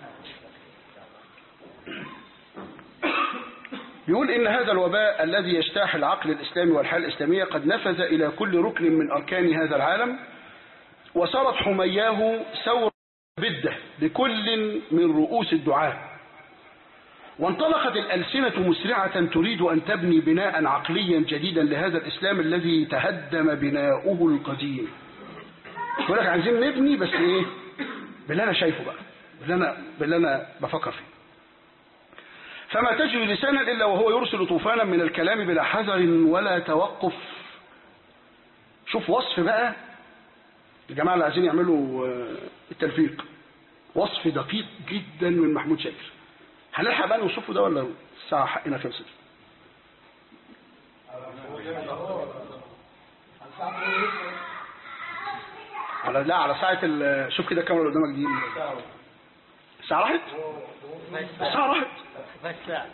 بيقول إن هذا الوباء الذي يجتاح العقل الإسلامي والحياة الإسلامية قد نفذ إلى كل ركن من أركان هذا العالم وصارت حمياه ثورة بدة لكل من رؤوس الدعاة وانطلقت الألسنة مسرعة تريد أن تبني بناء عقليا جديدا لهذا الإسلام الذي تهدم بناؤه القديم يقول لك عايزين نبني بس إيه باللي أنا شايفه بقى باللي أنا, باللي أنا بفكر فيه فما تجري لسانا إلا وهو يرسل طوفانا من الكلام بلا حذر ولا توقف شوف وصف بقى الجماعة اللي عايزين يعملوا آه، التلفيق وصف دقيق جدا من محمود شاكر هنلحق بقى نوصفه ده ولا الساعة حقنا خلصت على لا على ساعة ال- شوف كده الكاميرا اللي قدامك دي الساعة راحت؟ الساعة راحت بس ساعة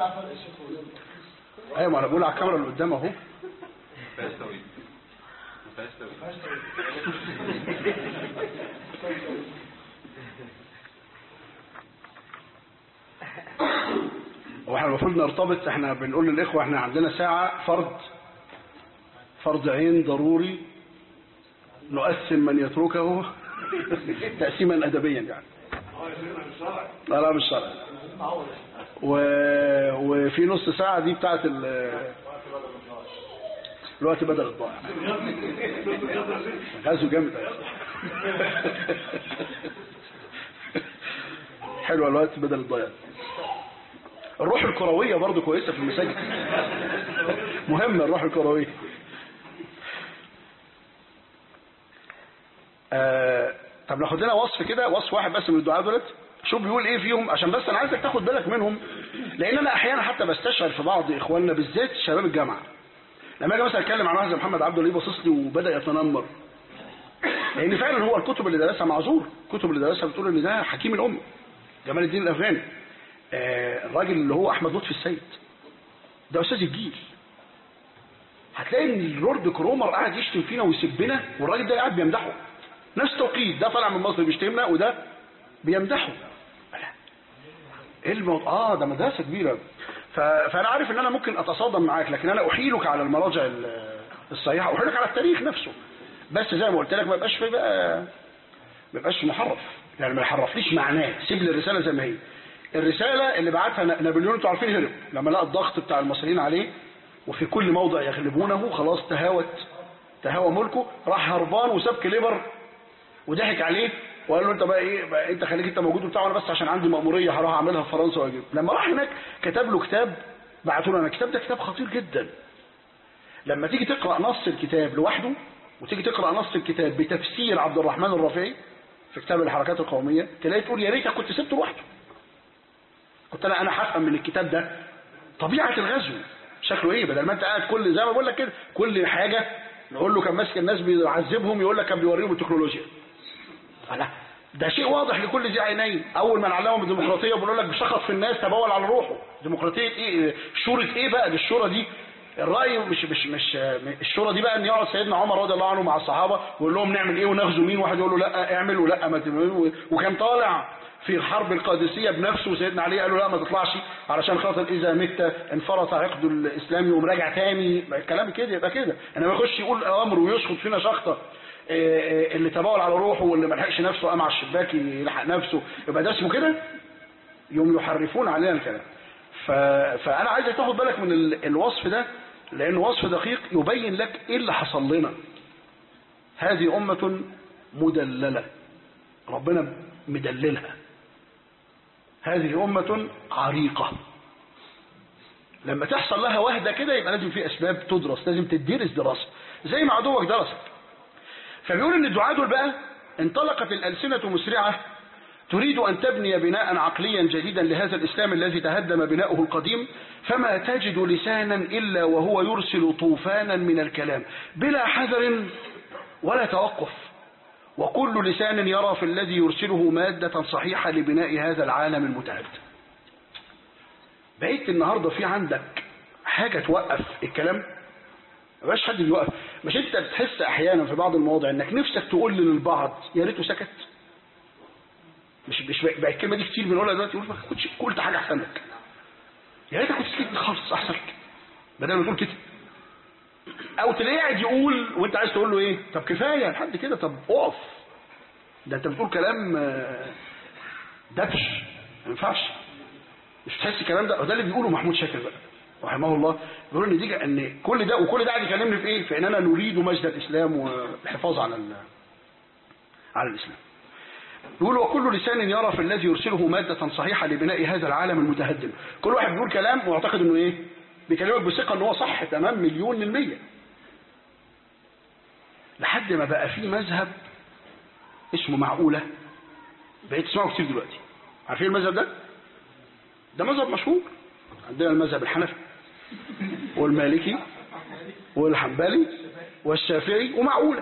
ايوه ما انا بقول على الكاميرا اللي قدام اهو فيهاش توقيت ما فيهاش توقيت هو احنا المفروض نرتبط احنا بنقول للاخوه احنا عندنا ساعه فرض فرض عين ضروري نقسم من يتركه تقسيما ادبيا يعني لا لا مش شرع و... وفي نص ساعه دي بتاعت ال... الوقت بدل الضائع غزو جامد يا أخي. حلوه الوقت بدل الضياع الروح الكروية برضو كويسة في المساجد مهمة الروح الكروية آه طب ناخد لنا وصف كده وصف واحد بس من الدعاء دولت شوف بيقول ايه فيهم عشان بس انا عايزك تاخد بالك منهم لان انا احيانا حتى بستشعر في بعض اخواننا بالذات شباب الجامعه لما اجي مثلا اتكلم عن واحد زي محمد عبده ليه باصص لي وبدا يتنمر لان فعلا هو الكتب اللي درسها معذور الكتب اللي درسها بتقول ان ده حكيم الامه جمال الدين الافغاني آه، الراجل اللي هو احمد لطفي السيد ده استاذ الجيل هتلاقي ان اللورد كرومر قاعد يشتم فينا ويسبنا والراجل ده قاعد بيمدحه نفس توقيت ده طالع من مصر بيشتمنا وده بيمدحه ايه الموضوع اه ده مدرسه كبيره ف... فانا عارف ان انا ممكن اتصادم معاك لكن انا احيلك على المراجع ال- الصحيحه احيلك على التاريخ نفسه بس زي ما قلت لك ما يبقاش في بقى ما يبقاش محرف يعني ما يحرفليش معناه سيب لي الرساله زي ما هي الرساله اللي بعتها ن- نابليون انتوا عارفين هرب لما لقى الضغط بتاع المصريين عليه وفي كل موضع يغلبونه خلاص تهاوت تهاوى ملكه راح هربان وساب كليبر وضحك عليه وقال له انت بقى ايه بقى انت خليك انت موجود وبتاع وانا بس عشان عندي مأمورية هروح اعملها في فرنسا واجيب لما راح هناك كتب له كتاب بعتوا له انا الكتاب ده كتاب خطير جدا لما تيجي تقرا نص الكتاب لوحده وتيجي تقرا نص الكتاب بتفسير عبد الرحمن الرافعي في كتاب الحركات القوميه تلاقي تقول يا ريتك كنت سبته لوحده كنت انا انا هفهم من الكتاب ده طبيعه الغزو شكله ايه بدل ما انت قاعد كل زي ما بقول لك كده كل حاجه نقول له كان ماسك الناس بيعذبهم يقول لك كان بيوريهم التكنولوجيا لا ده شيء واضح لكل ذي عينين اول ما نعلمهم الديمقراطيه بنقول لك بشخص في الناس تبول على روحه ديمقراطيه ايه شورى ايه بقى دي الشورى دي الراي مش مش مش الشورى دي بقى ان يقعد سيدنا عمر رضي الله عنه مع الصحابه ويقول لهم نعمل ايه ونغزو مين واحد يقول له لا اعمل ولا ما تعمل وكان طالع في حرب القادسية بنفسه سيدنا علي قال له لا ما تطلعش علشان خاطر إذا مت انفرط عقد الإسلام يقوم راجع تاني الكلام كده يبقى كده إنما يخش يقول أمر ويشخط فينا شخطة إيه إيه اللي تبول على روحه واللي ما لحقش نفسه قام على الشباك يلحق نفسه يبقى ده اسمه كده يوم يحرفون علينا الكلام ف... فأنا عايزك تاخد بالك من ال... الوصف ده لأنه وصف دقيق يبين لك إيه اللي حصل لنا هذه أمة مدللة ربنا مدللها هذه أمة عريقة لما تحصل لها وهدة كده يبقى لازم في أسباب تدرس لازم تدرس دراسة زي ما عدوك درست فبيقول ان الدعاة دول بقى انطلقت الألسنة مسرعة تريد أن تبني بناء عقليا جديدا لهذا الإسلام الذي تهدم بناؤه القديم فما تجد لسانا إلا وهو يرسل طوفانا من الكلام بلا حذر ولا توقف وكل لسان يرى في الذي يرسله مادة صحيحة لبناء هذا العالم المتهدم بقيت النهاردة في عندك حاجة توقف الكلام ما بقاش حد يوقف مش انت بتحس احيانا في بعض المواضع انك نفسك تقول للبعض يا ريته سكت مش مش بقى الكلمه دي كتير بنقولها دلوقتي يقول ما كنتش قلت حاجه احسن لك يا ريتك كنت سكت خالص احسن لك بدل ما تقول كده او تلاقيه قاعد يقول وانت عايز تقول له ايه طب كفايه لحد كده طب اقف ده انت بتقول كلام آه، دبش ما ينفعش مش تحس الكلام ده وده اللي بيقوله محمود شاكر بقى رحمه الله بيقول ان دي ان كل ده وكل ده قاعد يكلمني في ايه في اننا نريد مجد الاسلام والحفاظ على ال- على الاسلام يقول وكل لسان يرى في الذي يرسله مادة صحيحة لبناء هذا العالم المتهدم كل واحد بيقول كلام ويعتقد انه ايه بيكلمك بثقة ان هو صح تمام مليون للمية لحد ما بقى في مذهب اسمه معقولة بقيت تسمعه كتير دلوقتي عارفين المذهب ده ده مذهب مشهور عندنا المذهب الحنفي والمالكي والحنبلي والشافعي ومعقولة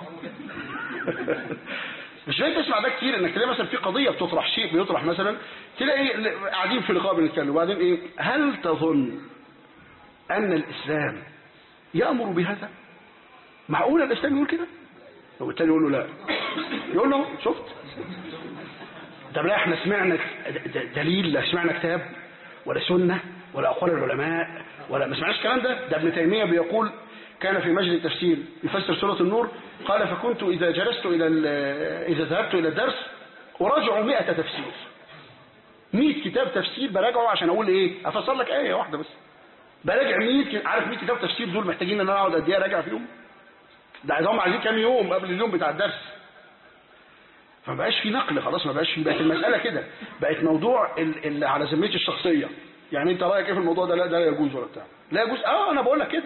مش لازم تسمع ده كتير انك تلاقي مثلا في قضية بتطرح شيء بيطرح مثلا تلاقي قاعدين في لقاء بنتكلم وبعدين ايه هل تظن ان الاسلام يأمر بهذا معقولة الاسلام يقول كده والتاني يقول له لا يقول له شفت طب لا احنا سمعنا د- د- دليل لا سمعنا كتاب ولا سنة ولا أقوال العلماء ولا ما سمعناش الكلام ده ده ابن تيمية بيقول كان في مجلس التفسير يفسر سورة النور قال فكنت إذا جلست إلى ال- إذا ذهبت إلى الدرس أراجع مئة تفسير مئة كتاب تفسير براجعه عشان أقول إيه أفسر لك آية واحدة بس براجع 100 ك- عارف 100 كتاب تفسير دول محتاجين ان انا اقعد قد ايه اراجع فيهم ده عايزهم عايزين كام يوم قبل اليوم بتاع الدرس فما بقاش في نقل خلاص ما بقاش في بقت المساله كده بقت موضوع ال- اللي على ذمتي الشخصيه يعني انت رايك ايه في الموضوع ده لا ده لا يجوز ولا بتاع لا يجوز اه انا بقول لك كده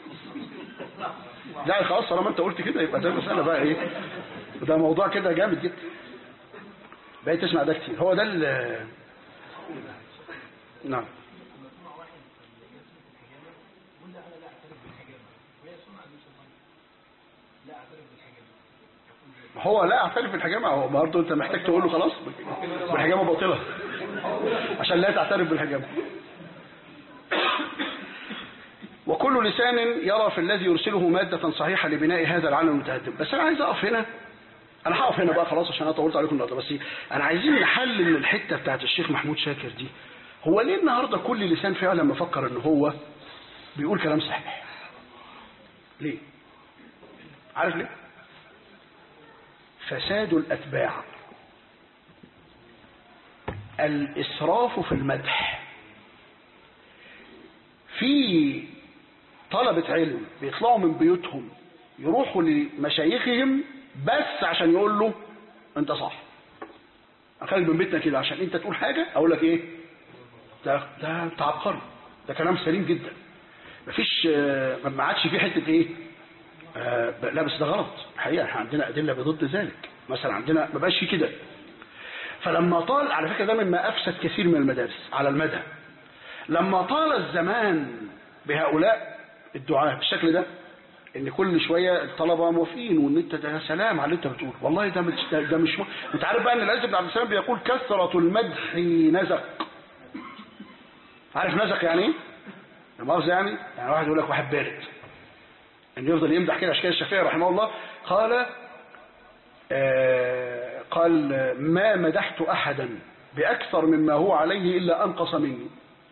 لا خلاص طالما انت قلت كده يبقى ده المساله بقى ايه ده موضوع كده جامد جدا بقيت تسمع ده كتير هو ده ال نعم هو لا اعترف بالحجامة هو برضه انت محتاج تقول له خلاص بالحجامة باطلة عشان لا تعترف بالحجامة وكل لسان يرى في الذي يرسله مادة صحيحة لبناء هذا العالم المتهدم بس انا عايز اقف هنا انا هقف هنا بقى خلاص عشان انا طولت عليكم النهارده بس انا عايزين نحلل الحته بتاعت الشيخ محمود شاكر دي هو ليه النهارده كل لسان فعلا مفكر ان هو بيقول كلام صحيح ليه عارف ليه فساد الأتباع الإسراف في المدح في طلبة علم بيطلعوا من بيوتهم يروحوا لمشايخهم بس عشان يقول له انت صح اخرج من بيتنا كده عشان انت تقول حاجة اقول لك ايه ده ده انت عبقري ده كلام سليم جدا مفيش آه، ما عادش في حتة ايه آه لا بس ده غلط الحقيقة احنا عندنا أدلة بضد ذلك مثلا عندنا ما بقاش في كده فلما طال على فكرة ده مما أفسد كثير من المدارس على المدى لما طال الزمان بهؤلاء الدعاة بالشكل ده ان كل شوية الطلبة موافقين وان انت ده سلام على اللي انت بتقول والله ده مش ده, ده مش م... انت عارف بقى ان العز بن عبد السلام بيقول كثرة المدح نزق عارف نزق يعني ايه؟ لا مؤاخذة يعني يعني واحد يقول لك واحد بارد ان يفضل يمدح كده اشكال الشافعي رحمه الله قال آه قال ما مدحت أحدا بأكثر مما هو عليه إلا أنقص مني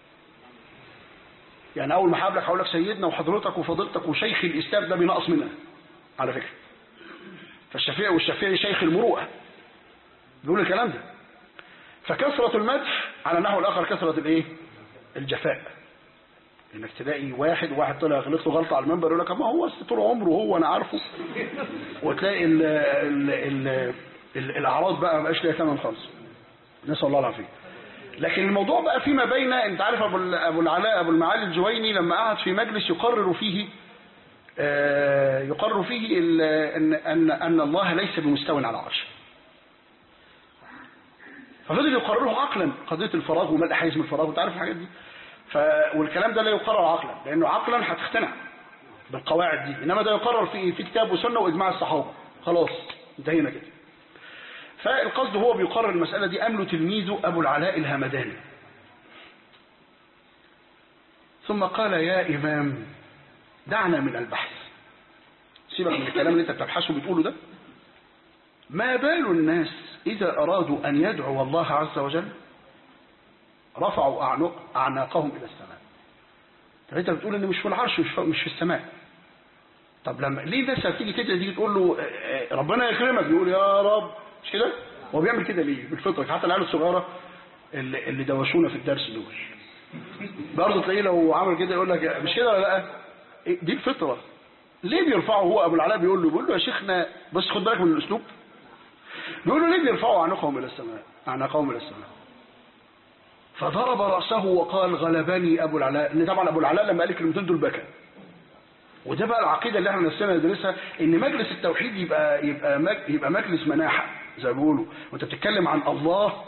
يعني أول ما هقابلك هقول لك سيدنا وحضرتك وفضيلتك وشيخ الإسلام ده بينقص منها على فكرة فالشافعي والشافعي شيخ المروءة بيقول الكلام ده فكثرة المدح على النحو الآخر كثرة الإيه؟ الجفاء انك تلاقي واحد واحد طلع غلط له غلطه على المنبر يقول لك ما هو طول عمره هو انا عارفه وتلاقي ال ال ال ال الاعراض بقى ما بقاش ليها ثمن خالص نسال الله العافيه لكن الموضوع بقى فيما بين انت عارف ابو ابو العلاء ابو المعالي الجويني لما قعد في مجلس يقرر فيه آه يقرر فيه ان ان ان الله ليس بمستوى على عرشه ففضل يقرره عقلا قضيه الفراغ وما الاحيز من الفراغ انت عارف الحاجات دي ف... والكلام ده لا يقرر عقلا لانه عقلا هتقتنع بالقواعد دي انما ده يقرر في في كتاب وسنه واجماع الصحابه خلاص انتهينا كده فالقصد هو بيقرر المساله دي امله تلميذه ابو العلاء الهمداني ثم قال يا امام دعنا من البحث سيبك من الكلام اللي انت بتبحثه بتقوله ده ما بال الناس اذا ارادوا ان يدعوا الله عز وجل رفعوا أعنق أعناقهم إلى السماء طب أنت بتقول إن مش في العرش مش في, مش في السماء طب لما ليه الناس بتيجي تدعي تيجي تقول له ربنا يكرمك يقول يا رب مش كده هو بيعمل كده ليه بالفطره حتى العيال الصغيره اللي, اللي دوشونا في الدرس دول برضه تلاقيه لو عمل كده يقول لك مش كده ولا لا دي الفطره ليه بيرفعوا هو ابو العلاء بيقول له بيقول له يا شيخنا بس خد بالك من الاسلوب بيقول له ليه بيرفعوا اعناقهم الى السماء اعناقهم الى السماء فضرب رأسه وقال غلبني أبو العلاء إن طبعا أبو العلاء لما قال الكلمتين دول بكى وده بقى العقيدة اللي احنا نفسنا ندرسها إن مجلس التوحيد يبقى يبقى مج يبقى مجلس مناحة زي ما بيقولوا وأنت بتتكلم عن الله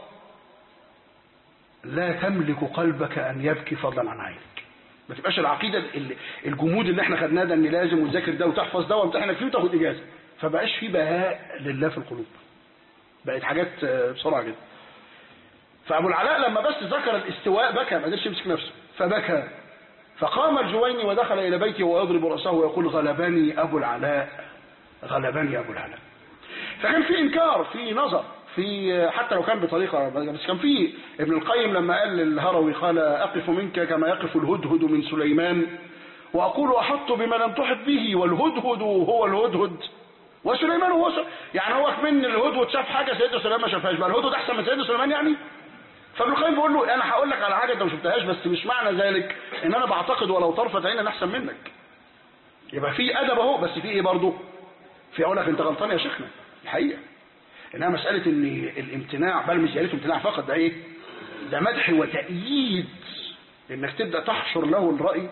لا تملك قلبك أن يبكي فضلا عن عينك ما تبقاش العقيدة الجمود اللي احنا خدناه ده ان لازم وتذاكر ده وتحفظ ده وامتحنك فيه وتاخد إجازة فبقاش في بهاء لله في القلوب بقت حاجات بسرعة جدا فأبو العلاء لما بس ذكر الاستواء بكى ما قدرش يمسك نفسه فبكى فقام الجويني ودخل إلى بيته ويضرب رأسه ويقول غلبني أبو العلاء غلبني أبو العلاء فكان في إنكار في نظر في حتى لو كان بطريقة بس كان في ابن القيم لما قال للهروي قال أقف منك كما يقف الهدهد من سليمان وأقول أحط بما لم تحط به والهدهد هو الهدهد وسليمان هو سليمان يعني هو من الهدهد شاف حاجة سيدنا سليمان ما شافهاش بقى الهدهد أحسن من سيدنا سليمان يعني فابن القيم بيقول له انا هقول لك على حاجه انت ما شفتهاش بس مش معنى ذلك ان انا بعتقد ولو طرفه عين انا احسن منك يبقى في ادب اهو بس في ايه برضه في اقول لك انت غلطان يا شيخنا الحقيقه انها مساله ان الامتناع بل مش مساله امتناع فقط ده ايه ده مدح وتأييد انك تبدا تحشر له الراي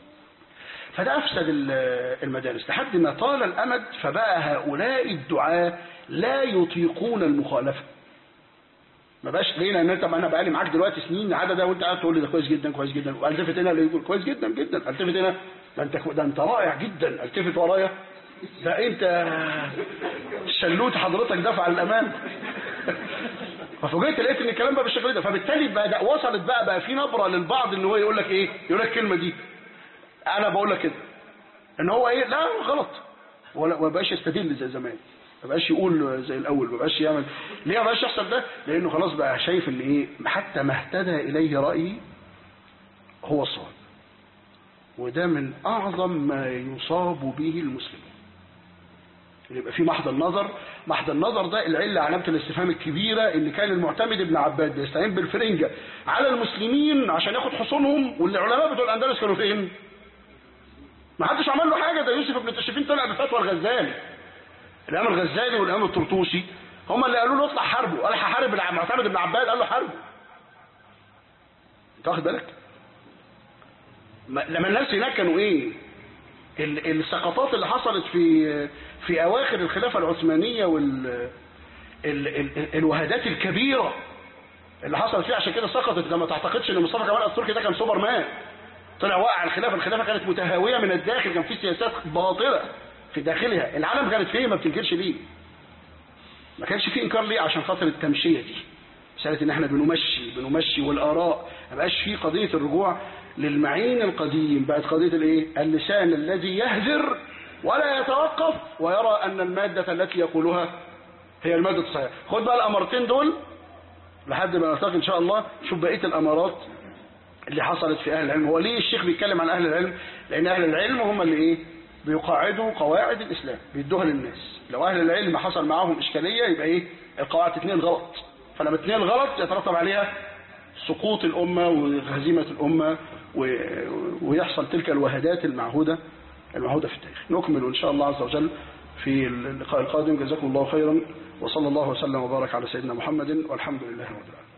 فده افسد المدارس لحد ما طال الامد فبقى هؤلاء الدعاة لا يطيقون المخالفه ما بقاش ليه لان انت انا بقالي معاك دلوقتي سنين عدد وانت قاعد تقول لي ده كويس جدا كويس جدا والتفت هنا يقول كويس جدا جدا التفت هنا ده انت ده انت رائع جدا التفت ورايا ده انت شلوت حضرتك دفع الامام ففوجئت لقيت ان الكلام بقى بالشكل ده فبالتالي بقى وصلت بقى بقى في نبره للبعض ان هو يقول لك ايه يقول لك الكلمه دي انا بقول لك كده ان هو ايه لا غلط ولا ما بقاش يستدل زي زمان ما بقاش يقول زي الاول ما بقاش يعمل ليه ما بقاش يحصل ده لانه خلاص بقى شايف ان ايه حتى ما اهتدى اليه رايي هو الصواب وده من اعظم ما يصاب به المسلمين يبقى في محض النظر محض النظر ده العله علامه الاستفهام الكبيره اللي كان المعتمد ابن عباد بيستعين بالفرنجه على المسلمين عشان ياخد حصونهم والعلماء بتوع الاندلس كانوا فين؟ ما حدش عمل له حاجه ده يوسف ابن التشريفين طلع بفتوى الغزالي الامام الغزالي والامام الطرطوسي هم اللي قالوا له اطلع حاربه قال هحارب معتمد ابن عباد قال له حاربه انت واخد بالك لما الناس هناك كانوا ايه السقطات اللي حصلت في في اواخر الخلافه العثمانيه وال ال ال الوهدات الكبيره اللي حصلت فيها عشان كده سقطت لما تعتقدش ان مصطفى كمال التركي ده كان سوبر مان طلع وقع الخلافه الخلافه كانت متهاويه من الداخل كان في سياسات باطله في داخلها العالم كانت فيه ما بتنكرش ليه ما كانش فيه انكار ليه عشان خاطر التمشيه دي مساله ان احنا بنمشي بنمشي والاراء ما بقاش فيه قضيه الرجوع للمعين القديم بقت قضيه الايه اللسان الذي يهذر ولا يتوقف ويرى ان الماده التي يقولها هي المادة الصحيحة خد بقى الأمرتين دول لحد ما نلتقي إن شاء الله شوف بقية الأمارات اللي حصلت في أهل العلم هو ليه الشيخ بيتكلم عن أهل العلم لأن أهل العلم هم اللي إيه بيقاعدوا قواعد الإسلام بيدوها للناس لو أهل العلم حصل معاهم إشكالية يبقى إيه القواعد اتنين غلط فلما اتنين غلط يترتب عليها سقوط الأمة وهزيمة الأمة و... ويحصل تلك الوهدات المعهودة المعهودة في التاريخ نكمل إن شاء الله عز وجل في اللقاء القادم جزاكم الله خيرا وصلى الله وسلم وبارك على سيدنا محمد والحمد لله رب العالمين